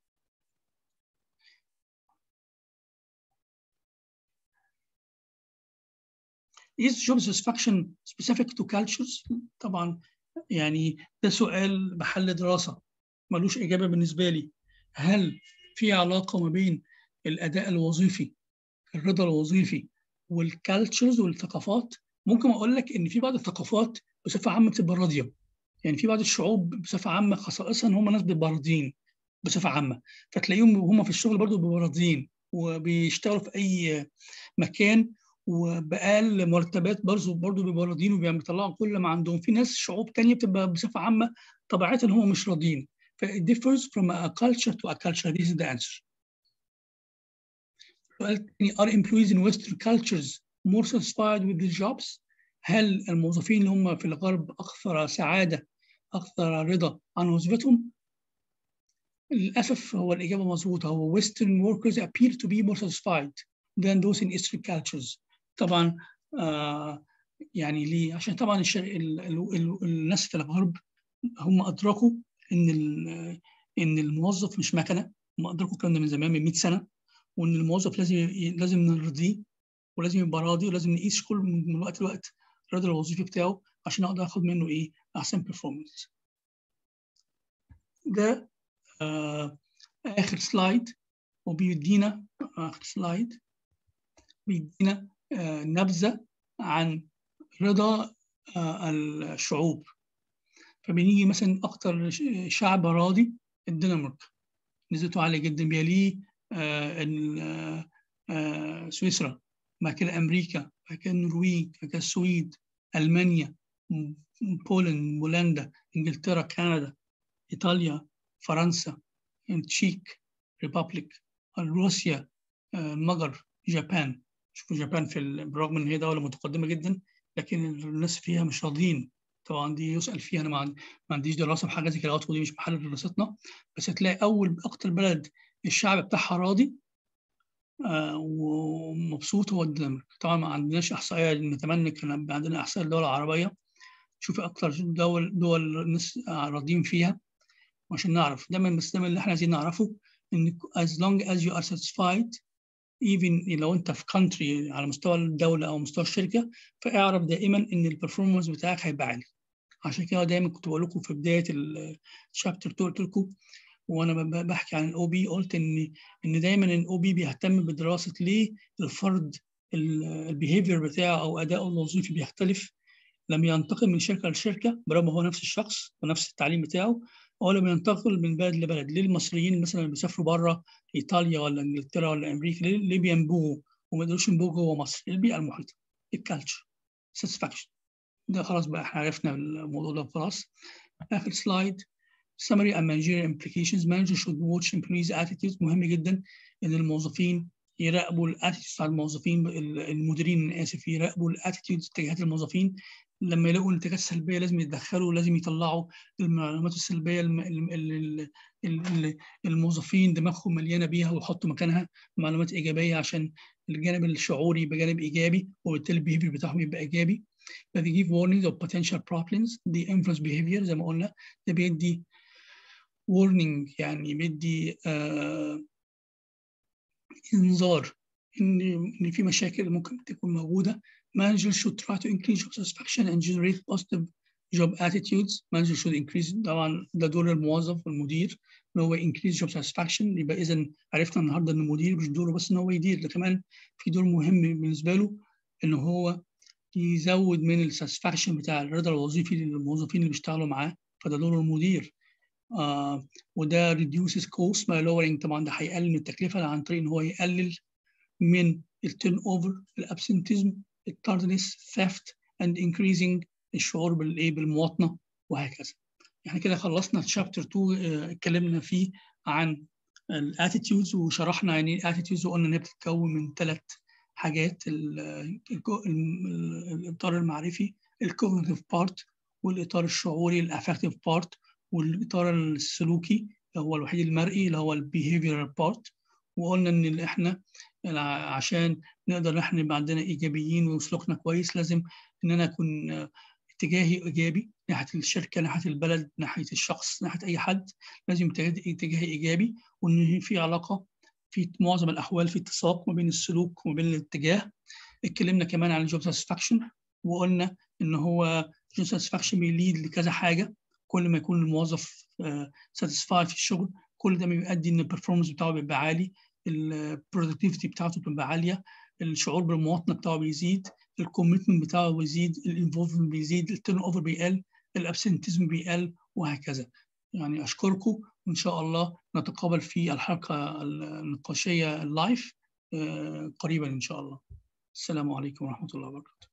Is job satisfaction specific to cultures؟ طبعا يعني ده سؤال محل دراسه ملوش اجابه بالنسبه لي. هل في علاقه ما بين الاداء الوظيفي الرضا الوظيفي والكالتشرز والثقافات ممكن اقول لك ان في بعض الثقافات بصفه عامه بتبقى راضيه يعني في بعض الشعوب بصفه عامه خصائصها ان هم ناس بيبقوا راضيين بصفه عامه فتلاقيهم وهم في الشغل برضه بيبقوا راضيين وبيشتغلوا في اي مكان وبأقل مرتبات برضه برضه بيبقوا راضيين وبيطلعوا كل ما عندهم في ناس شعوب تانية بتبقى بصفه عامه طبيعتها ان هم مش راضيين ف it differs from a culture to a culture this is the answer are employees in Western cultures more satisfied with their jobs؟ هل الموظفين اللي هم في الغرب أكثر سعادة أكثر رضا عن وظيفتهم؟ للأسف هو الإجابة مظبوطة هو Western workers appear to be more satisfied than those in Eastern cultures طبعا آه يعني ليه؟ عشان طبعا الشر... ال... ال... ال... الناس في الغرب هم أدركوا إن ال... إن الموظف مش مكنة هم أدركوا الكلام ده من زمان من 100 سنة وان الموظف لازم لازم نرضيه ولازم يبقى راضي ولازم نقيس كل من وقت لوقت الرضا الوظيفي بتاعه عشان اقدر اخد منه ايه احسن بيرفورمانس ده آه اخر سلايد وبيدينا اخر سلايد بيدينا آه نبذه عن رضا آه الشعوب فبنيجي مثلا اكتر شعب راضي الدنمارك نسبته عاليه جدا بيليه آه آه سويسرا بعد كده امريكا بعد كده النرويج بعد كده السويد المانيا بولند بولندا انجلترا كندا ايطاليا فرنسا تشيك ريبابليك روسيا آه المجر جابان شوفوا جابان في بالرغم ان هي دوله متقدمه جدا لكن الناس فيها مش راضيين طبعا دي يسال فيها انا ما عنديش دراسه في حاجه زي كده ودي مش محل دراستنا بس هتلاقي اول اكتر بلد الشعب بتاعها راضي آه ومبسوط هو الدنمارك طبعا ما عندناش احصائيه نتمنى كان عندنا احصائيه الدول العربيه شوفي اكتر دول دول الناس راضيين فيها عشان نعرف دايما بس دايما اللي احنا عايزين نعرفه ان as long as you are satisfied even لو انت في country على مستوى الدوله او مستوى الشركه فاعرف دائما ان البرفورمانس بتاعك هيبقى عالي عشان كده دايما كنت بقول لكم في بدايه الشابتر 2 قلت لكم وانا بحكي عن الاو بي قلت ان ان دايما الاو بي بيهتم بدراسه ليه الفرد البيهيفير بتاعه او اداؤه الوظيفي بيختلف لما ينتقل من شركه لشركه برغم هو نفس الشخص ونفس التعليم بتاعه او لما ينتقل من بلد لبلد ليه المصريين مثلا اللي بيسافروا بره ايطاليا ولا انجلترا ولا امريكا ليه, ليه بينبغوا وما يقدروش ينبغوا جوه مصر البيئه المحيطه الكالتشر ساتسفاكشن ده خلاص بقى احنا عرفنا الموضوع ده خلاص اخر سلايد summary and managerial implications managers should watch employees attitudes مهم جدا ان الموظفين يراقبوا الاتيتيودز بتاع الموظفين المديرين اسف يراقبوا الاتيتيودز اتجاهات الموظفين لما يلاقوا الاتجاهات السلبيه لازم يتدخلوا لازم يطلعوا المعلومات السلبيه الموظفين دماغهم مليانه بيها ويحطوا مكانها معلومات ايجابيه عشان الجانب الشعوري يبقى جانب ايجابي وبالتالي البيهيفير بتاعهم يبقى ايجابي they give warnings of potential problems the influence behavior زي ما قلنا ده بيدي warning يعني بيدي آه انذار ان ان في مشاكل ممكن تكون موجوده managers should try to increase job satisfaction and generate positive job attitudes managers should increase طبعا ده دور الموظف والمدير ان هو increase job satisfaction يبقى اذا عرفنا النهارده ان المدير مش دوره بس ان هو يدير ده كمان في دور مهم بالنسبه له ان هو يزود من الساتسفاكشن بتاع الرضا الوظيفي للموظفين اللي بيشتغلوا معاه فده دور المدير آه وده reduces cost by lowering طبعا ده هيقلل من التكلفه عن طريق ان هو يقلل من التيرن اوفر الابسنتيزم التاردنس theft and increasing الشعور بالايه بالمواطنه وهكذا. احنا كده خلصنا شابتر 2 اتكلمنا فيه عن الاتيتيودز وشرحنا يعني ايه اتيتيودز وقلنا ان هي بتتكون من ثلاث حاجات الاطار المعرفي الكوجنيتيف بارت والاطار الشعوري الافكتيف بارت والاطار السلوكي اللي هو الوحيد المرئي اللي هو البيهيفيرال بارت وقلنا ان احنا عشان نقدر احنا يبقى عندنا ايجابيين وسلوكنا كويس لازم ان انا اكون اتجاهي ايجابي ناحيه الشركه ناحيه البلد ناحيه الشخص ناحيه اي حد لازم اتجاهي ايجابي وان في علاقه في معظم الاحوال في اتساق ما بين السلوك وما بين الاتجاه اتكلمنا كمان عن الجوب ساتسفاكشن وقلنا ان هو الجوب ساتسفاكشن بيليد لكذا حاجه كل ما يكون الموظف ساتسفاي في الشغل كل ده بيؤدي ان البرفورمانس بتاعه بيبقى عالي البرودكتيفيتي بتاعته بتبقى عاليه الشعور بالمواطنه بتاعه بيزيد الكوميتمنت بتاعه بيزيد الانفولفمنت بيزيد التيرن اوفر بيقل الابسنتيزم بيقل وهكذا يعني اشكركم وان شاء الله نتقابل في الحلقه النقاشيه اللايف قريبا ان شاء الله السلام عليكم ورحمه الله وبركاته